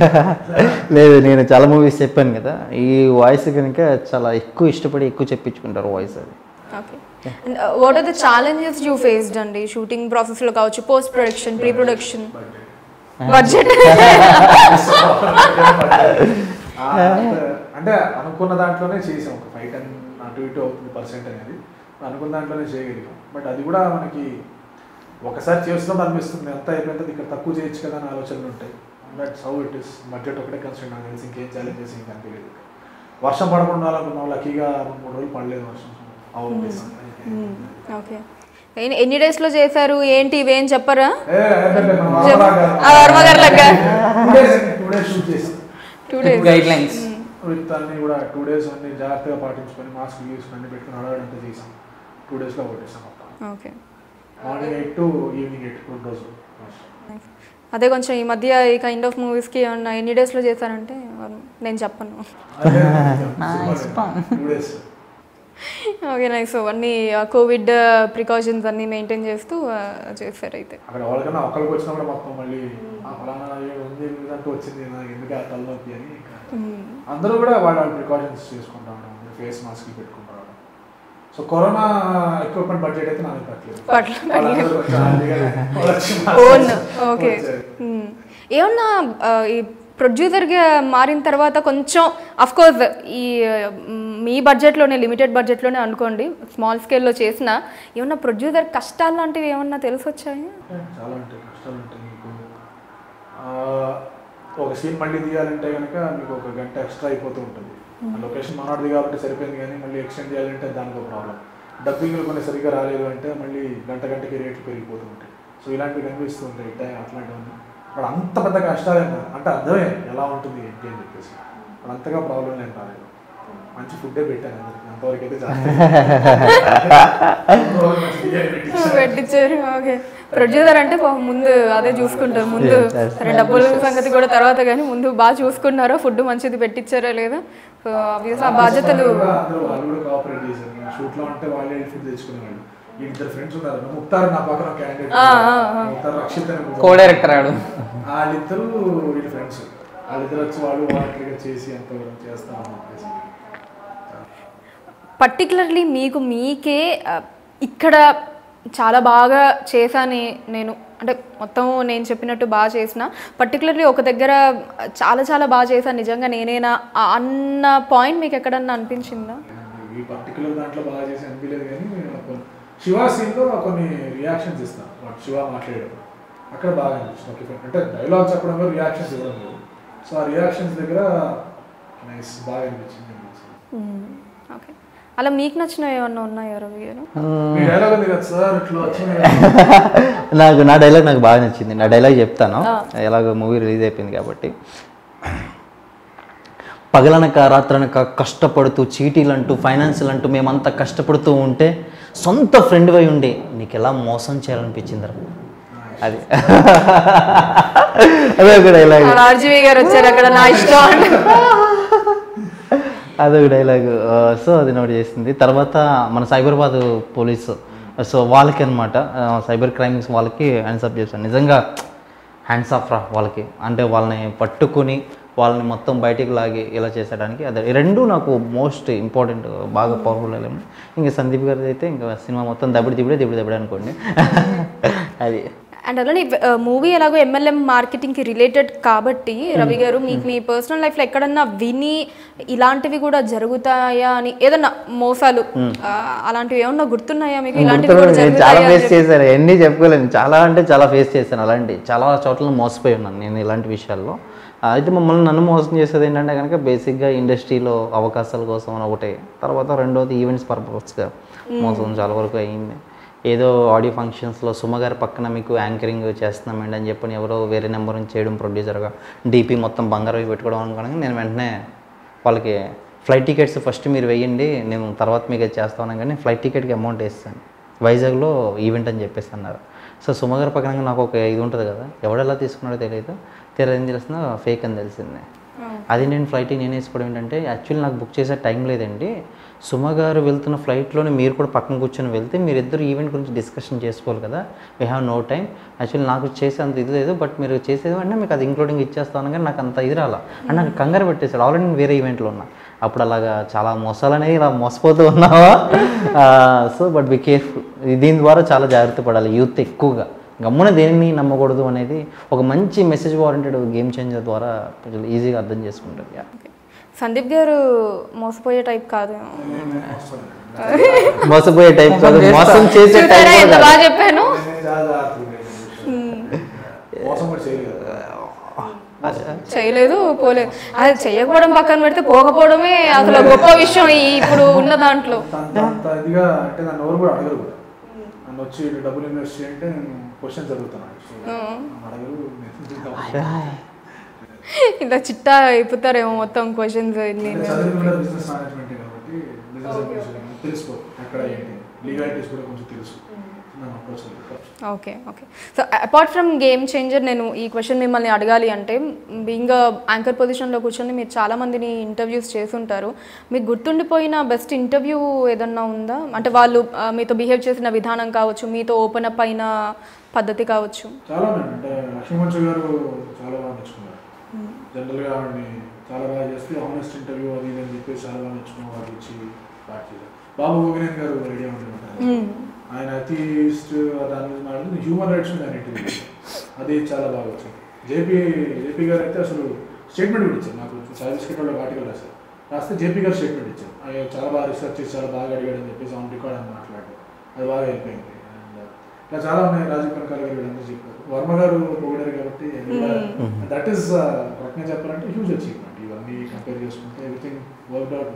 లేదు నేను చాలా మూవీస్ చెప్పాను కదా ఈ వాయిస్ కనుక చాలా ఎక్కువ ఇష్టపడి ఎక్కువ చెప్పించుకుంటారు వాయిస్ అది okay and what are the challenges you faced అండి షూటింగ్ ప్రాసెస్ లో కావచ్చు post production pre production budget అంటే అనుకున్న దాంట్లోనే చేసాం ఒక ఫైవ్ టెన్ అటు ఇటు అవుతుంది పర్సెంట్ అనేది అనుకున్న దాంట్లోనే చేయగలిగాం బట్ అది కూడా మనకి ఒకసారి చేస్తున్నాం అనిపిస్తుంది ఎంత అయిపోయింది ఇక్కడ తక్కువ చేయొచ్చు కదా అని ఆలోచనలు ఉంటాయి that's how it is budget ఒకటే కన్సిడర్ నాకు తెలిసి ఇంకేం ఛాలెంజెస్ ఇంకా అనిపించలేదు వర్షం పడకుండా అనుకున్నాం లక్కీగా రెండు మూడు రోజులు పడలేదు వర్షం అవును ఓకే ఎన్ని డేస్ లో చేశారు ఏంటి ఇవేం చెప్పరా ఏ, అయిపోయింది, మన చెప్పు. వర్మ గారు. ఆ వర్మ గారు లెక్క. Two days, two days shoot చేసాం. Two days guidelines with అన్ని కూడా టూ డేస్ అన్ని జాగ్రత్తగా పాటించుకొని మాస్క్ యూస్ అన్ని పెట్టుకుని అడగడంతా చేసాం టూ డేస్లో కొట్టేసాం మొత్తం okay morning eight to evening eight రెండు రోజులు అదే కొంచెం ఈ మధ్య ఈ కైండ్ ఆఫ్ మూవీస్కి ఏమన్నా ఎన్ని డేస్లో చేశారంటే నేను చెప్పను టూ డేస్ ఓకే నైస్ అన్నీ కోవిడ్ ప్రికాషన్స్ అన్నీ మెయింటైన్ చేస్తూ ఆ, చేశారు అయితే అక్కడ వాళ్ళకన్నా ఒకరికి వచ్చినా కూడా మొత్తం మళ్ళీ ఆ ఫలానా ఏదో ఉంది ఇది అంటూ వచ్చింది నాకు ఎందుకు ఆ తలనొప్పి అని ఇంకా అందరూ కూడా వాళ్ళ ప్రికాషన్స్ చేసుకుంటా ఉండడం ఫేస్ మాస్క్ పెట్టుకుంటా ఉండడం సో కరోనా ఎక్విప్మెంట్ బడ్జెట్ అయితే నాకు పట్టలేదు పట్ల వాళ్ళందరూ కొంచెం హ్యాపీగా వాళ్ళు వచ్చి ఓన్ మాస్క్ ఓకే వచ్చారు. ఏమన్నా ఆ, ఈ ప్రొడ్యూసర్గా మారిన తర్వాత కొంచెం అఫ్ కోర్స్ ఈ మ్, మీ బడ్జెట్లోనే లిమిటెడ్ బడ్జెట్లోనే అనుకోండి స్మాల్ స్కేల్లో చేసిన ఏమన్నా ప్రొడ్యూసర్ కష్టాలు లాంటివి ఏమన్నా తెలిసి వచ్చాయి చాలా ఉంటాయి కష్టాలు ఉంటాయి మీకు ఆ, ఒక సీన్ మళ్ళీ తీయాలంటే కనుక మీకు ఒక గంట ఎక్స్ట్రా అయిపోతూ ఉంటుంది ఆ లొకేషన్ మనోడిది కాబట్టి సరిపోయింది కానీ మళ్ళీ ఎక్స్టెండ్ చేయాలంటే దానికి ఒక ప్రాబ్లం డబ్బింగ్లు కొన్ని సరిగ్గా రాలేదు అంటే మళ్ళీ గంట గంటకి రేట్లు పెరిగిపోతూ ఉంటాయి సో ఇలాంటివి కనిపిస్తూ ఉంటాయి టైం అట్లాంటివన్నీ వాడు అంత పెద్ద కష్టాలు ఏం కాదు. అంటే అర్థమే ఎలా ఉంటుంది ఏంటి అని చెప్పేసి వాడు అంతగా ప్రాబ్లం ఏం రాలేదు మంచి ఫుడ్డే పెట్టాను అందరికి అంతవరకు అయితే చాలా పెట్టించారు ఓకే ప్రొడ్యూసర్ అంటే పాపం ముందు అదే చూసుకుంటారు ముందు Yes, yes. సరే డబ్బుల సంగతి కూడా తర్వాత కానీ ముందు బాగా చూసుకున్నారా ఫుడ్ మంచిది పెట్టించారా లేదా సో ఆబ్వియస్ ఆ బాధ్యతలు కూడా అందరూ వాళ్ళు కూడా కోఆపరేట్ చేశారు నేను షూట్ లో ఉంటే వాళ్ళే ఫుడ్ తెచ్చుకునేవాళ్ళు ఈ ఇద్దరు ఫ్రెండ్స్ ఉన్నారు ముక్తార్ నా పక్కన క్యాండిడేట్ ఆ, ఆ, ఆ. ముక్తార్ రక్షిత్ అని కో డైరెక్టర్ ఆడు వాళ్ళిద్దరు వీళ్ళ ఫ్రెండ్స్ వాళ్ళిద్దరు వచ్చి వాళ్ళు వాటిగా చేసి అంత చేస్తామని చెప్పేసి పర్టికులర్లీ మీకు మీకే ఆ, ఇక్కడ చాలా బాగా చేశాను నేను అంటే మొత్తం నేను చెప్పినట్టు బాగా చేసిన పర్టికులర్లీ ఒక దగ్గర చాలా చాలా బాగా చేశాను నిజంగా నేనేనా ఆ అన్న పాయింట్ మీకు ఎక్కడన్నా అనిపించిందా ఈ పర్టికులర్ దాంట్లో బాగా చేసి అనిపించలేదు కానీ కొన్ని- శివ సీన్లో కొన్ని రియాక్షన్స్ ఇస్తాను వాడు శివ మాట్లాడడం అక్కడ బాగా అనిపించింది ఓకే fine. అంటే డైలాగ్ చెప్పడంలో రియాక్షన్స్ ఇవ్వడం లేదు సో ఆ రియాక్షన్స్ దగ్గర నైస్ బాగా అనిపించింది అనిపించింది ఓకే అలా మీకు నచ్చినవి ఏమన్నా ఉన్నాయా రవి గారు మీ డైలాగ్ ఉంది కదా సార్ ఇట్లా వచ్చింది కదా. నాకు నా డైలాగ్ నాకు బాగా నచ్చింది నా డైలాగ్ చెప్తాను ఎలాగో మూవీ రిలీజ్ అయిపోయింది కాబట్టి పగలనక రాత్రనక కష్టపడుతూ చీటీలు అంటూ ఫైనాన్షియల్ అంటూ మేమంతా కష్టపడుతూ ఉంటే సొంత ఫ్రెండ్ అయి ఉండి నీకు ఎలా మోసం చేయాలనిపించిందిరా అది అదే ఒక డైలాగ్ ఆర్జీవి గారు వచ్చారు అక్కడ నా ఇష్టం అంటే అదొక డైలాగ్ సో అది నోట్ చేసింది తర్వాత మన సైబరాబాద్ పోలీసు సో వాళ్ళకి అనమాట సైబర్ క్రైమ్స్ వాళ్ళకి హ్యాండ్స్ అప్ చేశాను నిజంగా హ్యాండ్స్ ఆఫ్ రా వాళ్ళకి అంటే వాళ్ళని పట్టుకుని వాళ్ళని మొత్తం బయటికి లాగి ఇలా చేసేయడానికి అదే ఈ రెండు నాకు మోస్ట్ ఇంపార్టెంట్ బాగా పవర్ఫుల్ ఎలిమెంట్ ఇంకా సందీప్ గారిది అయితే ఇంకా సినిమా మొత్తం దబిడి దిబిడే దిబిడి దబిడే అనుకోండి అది అండ్ అలానే మూవీ ఎలాగో ఎంఎల్ఎం మార్కెటింగ్కి రిలేటెడ్ కాబట్టి రవి గారు మీకు మీ పర్సనల్ లైఫ్లో ఎక్కడన్నా విని ఇలాంటివి కూడా జరుగుతాయా అని ఏదన్నా మోసాలు ఆ, అలాంటివి ఏమన్నా గుర్తున్నాయా మీకు ఇలాంటివి కూడా నేను చాలా జరుగుతాయా ఫేస్ చేశాను ఎన్ని చెప్పుకోలేను చాలా అంటే చాలా ఫేస్ చేశాను అలాంటి చాలా చోట్ల మోసపోయి ఉన్నాను నేను ఇలాంటి విషయాల్లో ఆ, అయితే మమ్మల్ని నన్ను మోసం చేసేది ఏంటంటే కనుక బేసిక్గా ఇండస్ట్రీలో అవకాశాల కోసం అని ఒకటే తర్వాత రెండోది ఈవెంట్స్ పర్పస్గా మోసం చాలా వరకు అయ్యింది ఏదో ఆడియో ఫంక్షన్స్లో సుమ గారి పక్కన మీకు యాంకరింగ్ చేస్తున్నామండి అని చెప్పని ఎవరో వేరే నెంబర్ నుంచి చేయడం ప్రొడ్యూసర్గా డీపీ మొత్తం బంగారం పెట్టుకోవడం అనుకోవడానికి నేను వెంటనే వాళ్ళకి ఫ్లైట్ టికెట్స్ ఫస్ట్ మీరు వేయండి నేను తర్వాత మీకు అది చేస్తాను కానీ ఫ్లైట్ టికెట్కి అమౌంట్ వేస్తాను వైజాగ్లో ఈవెంట్ అని చెప్పేసి అన్నారు సో సుమగారి పక్కన నాకు ఒక ఇది ఉంటుంది కదా ఎవడెలా తీసుకున్నాడో తెలియదు తీరా ఏం తెలిసిందో ఫేక్ అని తెలిసింది అది నేను ఫ్లైట్ నేను వేసుకోవడం ఏంటంటే యాక్చువల్లీ నాకు బుక్ చేసే టైం లేదండి సుమ గారు వెళ్తున్న ఫ్లైట్లోనే మీరు కూడా పక్కన కూర్చొని వెళ్తే మీరిద్దరు ఈవెంట్ గురించి డిస్కషన్ చేసుకోవాలి కదా we have no time actually నాకు చేసే అంత ఇది లేదు బట్ మీరు చేసేది అంటే మీకు అది ఇంక్లూడింగ్ ఇచ్చేస్తాను కానీ నాకు అంత ఇది రాలా అండ్ నాకు కంగారు పెట్టేశాడు ఆల్రెడీ నేను వేరే ఈవెంట్లో ఉన్నా అప్పుడు అలాగా చాలా మోసాలనేవి ఇలా మోసపోతూ ఉన్నావా సో బట్ బి కేర్ఫుల్ దీని ద్వారా చాలా జాగ్రత్త పడాలి యూత్ ఎక్కువగా గమ్మున దేనిని నమ్మకూడదు అనేది ఒక మంచి మెసేజ్ ఓరియంటెడ్ గేమ్ చేంజర్ ద్వారా ప్రజలు ఈజీగా అర్థం చేసుకుంటారు Yeah. సందీప్ గారు మోసపోయే టైప్ కాదు మోసపోయే టైప్ కాదు మోసం చేసే చూసారా టైప్ ఎంత బాగా చెప్పాను నేను చాలా జాగ్రత్తగా ఉన్నాను. మోసం కూడా చేయలేదు చేయలేదు పోలేదు అది చేయకపోవడం పక్కన పెడితే పోకపోవడమే అసలు గొప్ప విషయం ఈ ఇప్పుడు ఉన్న దాంట్లో అంత అంత ఇదిగా అంటే నన్ను ఎవరు కూడా అడగరు కూడా నన్ను వచ్చి ఇటు డబ్బులు ఇన్వెస్ట్ చేయంటే నేను క్వశ్చన్స్ అడుగుతాను So, నన్ను అడగరు నేను ఇలా చిట్టా అయిపోతారేమో మొత్తం క్వశ్చన్స్ అంటే చదివింది కూడా బిజినెస్ మేనేజ్మెంట్ కాబట్టి బిజినెస్ అడ్మినిస్ట్రేషన్ తెలుసుకో ఎక్కడ ఏంటి లీగాలిటీస్ కూడా కొంచెం తెలుసు నన్ను approach okay okay so apart from game changer నేను ఈ క్వశ్చన్ మిమ్మల్ని అడగాలి అంటే బీయింగ్ యాంకర్ పొజిషన్లో కూర్చొని మీరు చాలా మందిని ఇంటర్వ్యూస్ చేస్తుంటారు మీకు గుర్తుండిపోయిన బెస్ట్ ఇంటర్వ్యూ ఏదన్నా ఉందా అంటే వాళ్ళు ఆ, మీతో బిహేవ్ చేసిన విధానం కావచ్చు మీతో ఓపెన్ అప్ అయిన పద్ధతి కావచ్చు చాలా ఉన్నాయండి అంటే లక్ష్మీమంచు గారు చాలా బాగా మెచ్చుకున్నారు జనరల్గా ఆవిడని చాలా బాగా చేస్తే ఆనెస్ట్ ఇంటర్వ్యూ అది ఇది అని చెప్పేసి చాలా బాగా మెచ్చుకున్న వాళ్ళు ఇచ్చి స్టార్ట్ చేశారు బాబు గోగినేన్ గారు రెడీ ఉంటారు ఆయన అతీస్ట్ దాని మీద మాట్లాడి హ్యూమన్ రైట్స్ మీద ఆయన ఇంటర్వ్యూ చేశారు. అది చాలా బాగా వచ్చింది జేపీ జేపీ గారు అయితే అసలు స్టేట్మెంట్ కూడా ఇచ్చారు నాకు సర్వీస్ కిట్లో ఆర్టికల్ రాశారు రాస్తే జేపీ గారు స్టేట్మెంట్ ఇచ్చారు ఆయన చాలా బాగా రీసెర్చ్ చేసి చాలా బాగా అడిగాడని చెప్పేసి ఆన్ రికార్డ్ అని మాట్లాడారు అది బాగా అయిపోయింది అండ్ ఇలా చాలా ఉన్నాయి రాజీవ్ కనకాల గారు వీళ్ళందరూ చెప్పారు వర్మ గారు పొగిడారు కాబట్టి దట్ ఈస్ రకంగా చెప్పాలంటే హ్యూజ్ అచీవ్మెంట్ ఇవన్నీ కంపేర్ చేసుకుంటే ఎవ్రీథింగ్ వర్క్ అవుట్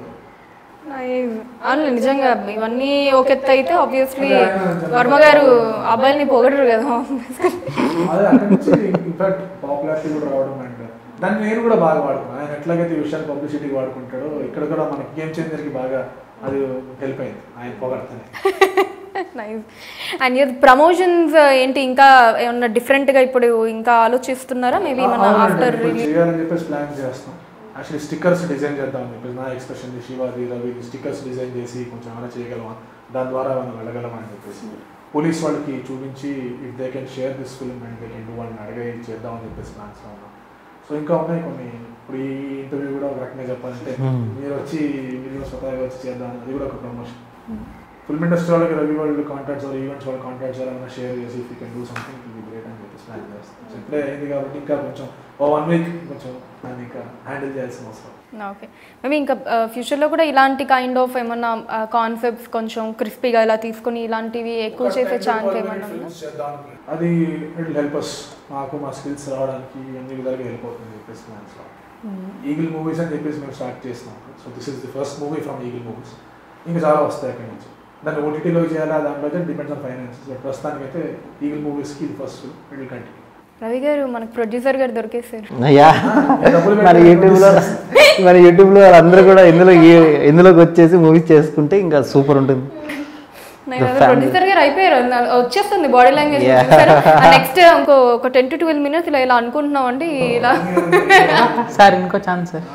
అవును నిజంగా ఇవన్నీ ఒక ఎత్తు అయితే ఆబ్వియస్లీ వర్మ గారు అబ్బాయిని పొగడరు కదా అదే అక్కడి నుంచి ఇన్ఫాక్ట్ పాపులారిటీ కూడా రావడం అండ్ దాన్ని నేను కూడా బాగా వాడుకున్నాను ఆయన ఎట్లాగైతే ఈ విషయాన్ని పబ్లిసిటీకి వాడుకుంటాడో ఇక్కడ కూడా మనకి గేమ్ చేంజర్కి బాగా అది హెల్ప్ అయింది ఆయన పొగడతానే నైస్ అండ్ ఇది ప్రమోషన్స్ ఏంటి ఇంకా ఏమన్నా డిఫరెంట్గా ఇప్పుడు ఇంకా ఆలోచిస్తున్నారా మేబీ మన ఆఫ్టర్ ఇప్పుడు చేయాలని చెప్పేసి ప్లాన్ చేస్తాం యాక్చువల్లీ స్టిక్కర్స్ డిజైన్ చేద్దామని చెప్పేసి నా ఎక్స్ప్రెషన్ శివాది రవి స్టిక్కర్స్ డిజైన్ చేసి కొంచెం ఏమైనా చేయగలమా దాని ద్వారా మనం వెళ్ళగలమా అని చెప్పేసి పోలీస్ వాళ్ళకి చూపించి if they can share this film and they can do వాళ్ళని అడిగి చేద్దామని చెప్పేసి ప్లాన్స్ ఉన్నాం సో ఇంకా ఉన్నాయి కొన్ని ఇప్పుడు ఈ ఇంటర్వ్యూ కూడా ఒక రకంగా చెప్పాలంటే మీరు వచ్చి మీరు స్వతహాగా వచ్చి చేద్దాం అది కూడా ఒక ప్రమోషన్ ఫిల్మ్ ఇండస్ట్రీ వాళ్ళకి రవి వాళ్ళు కాంటాక్ట్స్ వాళ్ళు ఈవెంట్స్ వాళ్ళు కాంటాక్ట్స్ ఏమైనా షేర్ చేసి if you can do something ఇది గ్రేట్ అని ప్లాన్ చేస్తాం సో ఇప్పుడే అయింది కాబట్టి ఇంకా కొంచెం ఓ వన్ వీక్ కొంచెం దాన్ని ఇంకా హ్యాండిల్ చేయాల్సిన అవసరం ఓకే మేము ఇంకా ఫ్యూచర్లో కూడా ఇలాంటి కైండ్ ఆఫ్ ఏమన్నా కాన్సెప్ట్స్ కొంచెం క్రిస్పీగా ఇలా తీసుకొని ఇలాంటివి ఎక్కువ చేసే ఛాన్స్ ఏమన్నా ఉందా? అది ఇట్ హెల్ప్ అస్ మాకు మా స్కిల్స్ రావడానికి అన్ని విధాలుగా హెల్ప్ అవుతుంది చెప్పేసి ప్లాన్స్ ఈగిల్ మూవీస్ అని చెప్పేసి మేము స్టార్ట్ చేసినాం so this is the first movie from Eagle movies ఇంకా చాలా వస్తాయి అక్కడి నుంచి దాన్ని ఓటీటీలో చేయాలా దాంట్లో అయితే డిపెండ్స్ ఆన్ ఫైనాన్సెస్ బట్ ప్రస్తుతానికి అయితే ఈగిల్ మూవీస్కి ఇది first it will continue Ravi garu మనకు ప్రొడ్యూసర్ గారు దొరికేశారు అయ్యా మరి యూట్యూబ్లో మరి యూట్యూబ్లో వాళ్ళందరూ కూడా ఇందులో ఈ- ఇందులోకి వచ్చేసి మూవీస్ చేసుకుంటే ఇంకా సూపర్ ఉంటుంది నేను ప్రొడ్యూసర్ గారు అయిపోయారు నా- వచ్చేస్తుంది బాడీ లాంగ్వేజ్ నెక్స్ట్ ఇంకో ఒక టెన్ టు ట్వెల్వ్ మినిట్స్ ఇలా ఇలా అనుకుంటున్నాం అండి ఇలా సార్ ఇంకో ఛాన్స్ సార్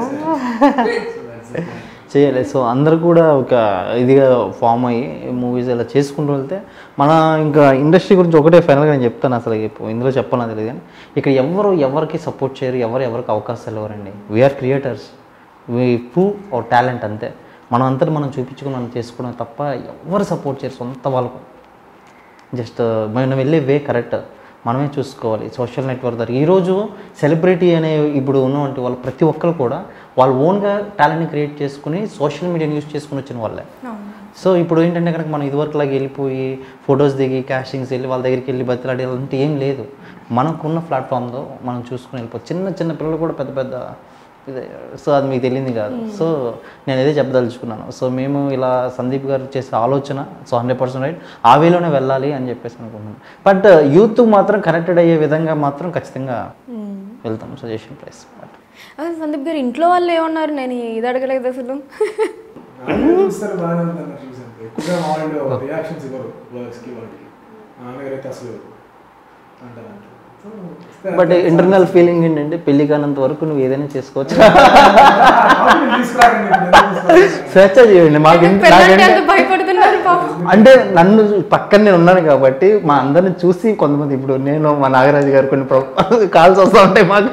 చేయాలి సో అందరు కూడా ఒక ఇదిగా ఫామ్ అయ్యి మూవీస్ ఇలా చేసుకుంటూ వెళ్తే మన ఇంకా ఇండస్ట్రీ గురించి ఒకటే ఫైనల్గా నేను చెప్తాను అసలు ఇప్పుడు ఇందులో చెప్పాలని తెలియదు కానీ ఇక్కడ ఎవరు ఎవరికి సపోర్ట్ చేయరు ఎవరు ఎవరికి అవకాశాలు ఇవ్వరండి we are creators we prove our talent అంతే మనం అంతటి మనం చూపించుకుని మనం చేసుకోవడం తప్ప ఎవరు సపోర్ట్ చేయరు సొంత వాళ్ళకు జస్ట్ మనం వెళ్ళే వే కరెక్ట్ మనమే చూసుకోవాలి సోషల్ నెట్వర్క్ ద్వారా ఈరోజు సెలబ్రిటీ అనే ఇప్పుడు ఉన్నటువంటి వాళ్ళు ప్రతి ఒక్కరు కూడా వాళ్ళు ఓన్గా టాలెంట్ని క్రియేట్ చేసుకుని సోషల్ మీడియాని యూస్ చేసుకుని వచ్చిన వాళ్ళే సో ఇప్పుడు ఏంటంటే కనుక మనం ఇదివరకు లాగా వెళ్ళిపోయి ఫొటోస్ దిగి క్యాస్టింగ్స్ వెళ్ళి వాళ్ళ దగ్గరికి వెళ్ళి బతిలాడి అలాంటి ఏం లేదు మనకున్న ప్లాట్ఫామ్లో మనం చూసుకుని వెళ్ళిపోవచ్చు చిన్న చిన్న పిల్లలు కూడా పెద్ద పెద్ద ఇదే సో అది మీకు తెలియంది కాదు సో నేను ఇదే చెప్పదలుచుకున్నాను సో మేము ఇలా సందీప్ గారు చేసే ఆలోచన సో హండ్రెడ్ పర్సెంట్ రైట్ ఆ వేలోనే వెళ్ళాలి అని చెప్పేసి అనుకుంటున్నాను బట్ యూత్ మాత్రం కనెక్టెడ్ అయ్యే విధంగా మాత్రం ఖచ్చితంగా వెళ్తాం సజెషన్ ప్లేస్ బట్ అదే సందీప్ గారు ఇంట్లో వాళ్ళు ఏమన్నారు నేను ఇది అడగలేదు అసలు నాన్నగారు చూస్తారు బాగానే ఉందన్న చూసాను ఎక్కువగా మా వాళ్ళు రియాక్షన్స్ ఇవ్వరు వర్క్స్కి వాటికి మా నాన్నగారు అయితే అసలు అంటారు అంటారు. So, వస్తే బట్ అంతే. ఇంటర్నల్ ఫీలింగ్ ఏంటంటే పెళ్లి కానంత వరకు నువ్వు ఏదైనా చేసుకోవచ్చు కాఫీ తీసుకురాకండి, ఇప్పుడు ఎందుకు తీసుకురాకండి? స్వేచ్ఛ చేయండి మాకు ఇంత- పెళ్ళంటే నాకంటే అంత భయపడుతున్నారు పాపం అంటే నన్ను పక్కన నేను ఉన్నాను కాబట్టి మా అందరిని చూసి కొంతమంది ఇప్పుడు నేను మా నాగరాజు గారు కొన్ని కాల్స్ వస్తూ ఉంటాయి మాకు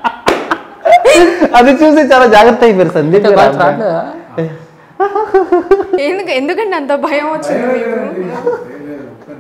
అది చూసి చాలా జాగ్రత్త అయిపోయారు సందీప్ ఇంకా గారు కాల్స్ రావట్లేదా? ఎందుకు ఎందుకండి అంత భయం వచ్చింది భయం మీకు లేదండి. ఏం లేదు, ఒప్పుకోండి.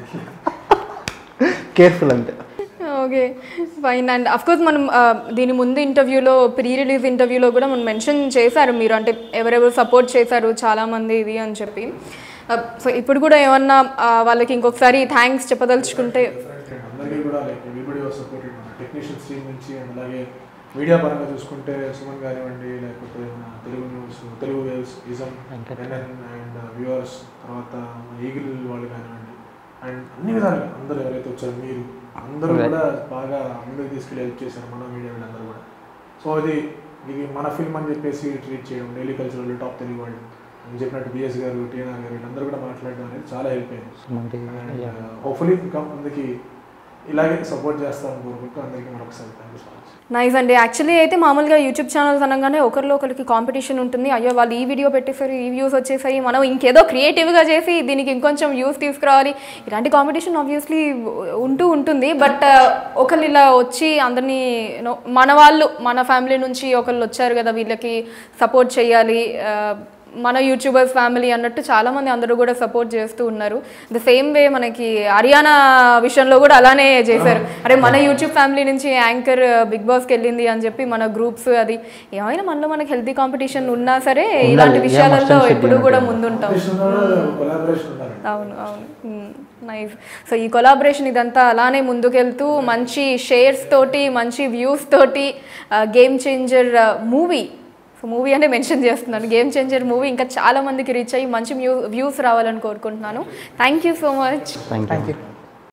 కేర్ఫుల్ అంతే okay fine and of course మనం ఆ, దీని ముందు ఇంటర్వ్యూలో ప్రీ రిలీజ్ ఇంటర్వ్యూలో కూడా మనం మెన్షన్ చేశారు మీరు అంటే ఎవరెవరు సపోర్ట్ చేశారు చాలామంది ఇది అని చెప్పి సో ఇప్పుడు కూడా ఏమన్నా ఆ, వాళ్ళకి ఇంకొకసారి థ్యాంక్స్ చెప్పదలుచుకుంటే Different and అందరికీ కూడా లైక్ ఎవ్రీబడి వాస్ సపోర్టెడ్ మన టెక్నీషియన్స్ టీమ్ నుంచి అండ్ అలాగే మీడియా పరంగా చూసుకుంటే సుమన్ కానివ్వండి లేకపోతే మన తెలుగు న్యూస్ తెలుగు వేవ్స్ ఇజం ఎన్ఎన్ అండ్ వ్యూవర్స్ తర్వాత ఈగిల్ వాళ్ళు కానివ్వండి అండ్ అన్ని విధాలుగా అందరూ ఎవరైతే వచ్చారో మీరు అందరూ కూడా బాగా ముందుకు తీసుకెళ్ళి హెల్ప్ చేశారు మన మీడియా వీళ్ళందరూ కూడా సో ఇది ఇది మన ఫిల్మ్ అని చెప్పేసి ట్రీట్ చేయడం డైలీ కల్చరల్ టాప్ తెలుగు వాళ్ళు అని చెప్పినట్టు బిఎస్ గారు టీఎన్ఆర్ గారు వీళ్ళందరూ కూడా మాట్లాడడం అనేది చాలా హెల్ప్ అయింది అండ్ హోప్ఫుల్లీ ఇంకా ముందుకి ఇలాగే సపోర్ట్ చేస్తామని కోరుకుంటూ అందరికీ మరొకసారి thank you so much nice అండి యాక్చువల్లీ అయితే మామూలుగా యూట్యూబ్ ఛానల్స్ అనగానే ఒకరిలో ఒకరికి కాంపిటీషన్ ఉంటుంది అయ్యో వాళ్ళు ఈ వీడియో పెట్టేసారు ఈ వ్యూస్ వచ్చేసాయి మనం ఇంకేదో క్రియేటివ్గా చేసి దీనికి ఇంకొంచెం వ్యూస్ తీసుకురావాలి ఇలాంటి కాంపిటీషన్ ఆబ్వియస్లీ ఉంటూ ఉంటుంది బట్ ఒకళ్ళు ఇలా వచ్చి అందరినీ you know, మన వాళ్ళు మన ఫ్యామిలీ నుంచి ఒకళ్ళు వచ్చారు కదా వీళ్ళకి సపోర్ట్ చేయాలి ఆ, మన యూట్యూబర్స్ ఫ్యామిలీ అన్నట్టు చాలామంది అందరూ కూడా సపోర్ట్ చేస్తూ ఉన్నారు ద సేమ్ వే మనకి హర్యానా విషయంలో కూడా అలానే చేశారు అరే మన యూట్యూబ్ ఫ్యామిలీ నుంచి యాంకర్ బిగ్ బాస్కి వెళ్ళింది అని చెప్పి మన గ్రూప్స్ అది ఏమైనా మనలో మనకి హెల్తీ కాంపిటీషన్ ఉన్నా సరే ఇలాంటి Yeah, విషయాలలో must and ఎప్పుడు should కూడా be ముందుంటాం కొలాబరేషన్ ఉండాలి అవును అవును నైస్ సో ఈ కొలాబరేషన్ ఇదంతా అలానే ముందుకెళ్తూ మంచి షేర్స్ తోటి మంచి వ్యూస్ తోటి Game changer movie so movie అంటే మెన్షన్ చేస్తున్నాను గేమ్ చేంజర్ మూవీ ఇంకా చాలా మందికి రీచ్ అయ్యి మంచి వ్యూ వ్యూస్ రావాలని కోరుకుంటున్నాను thank you so much thank thank you you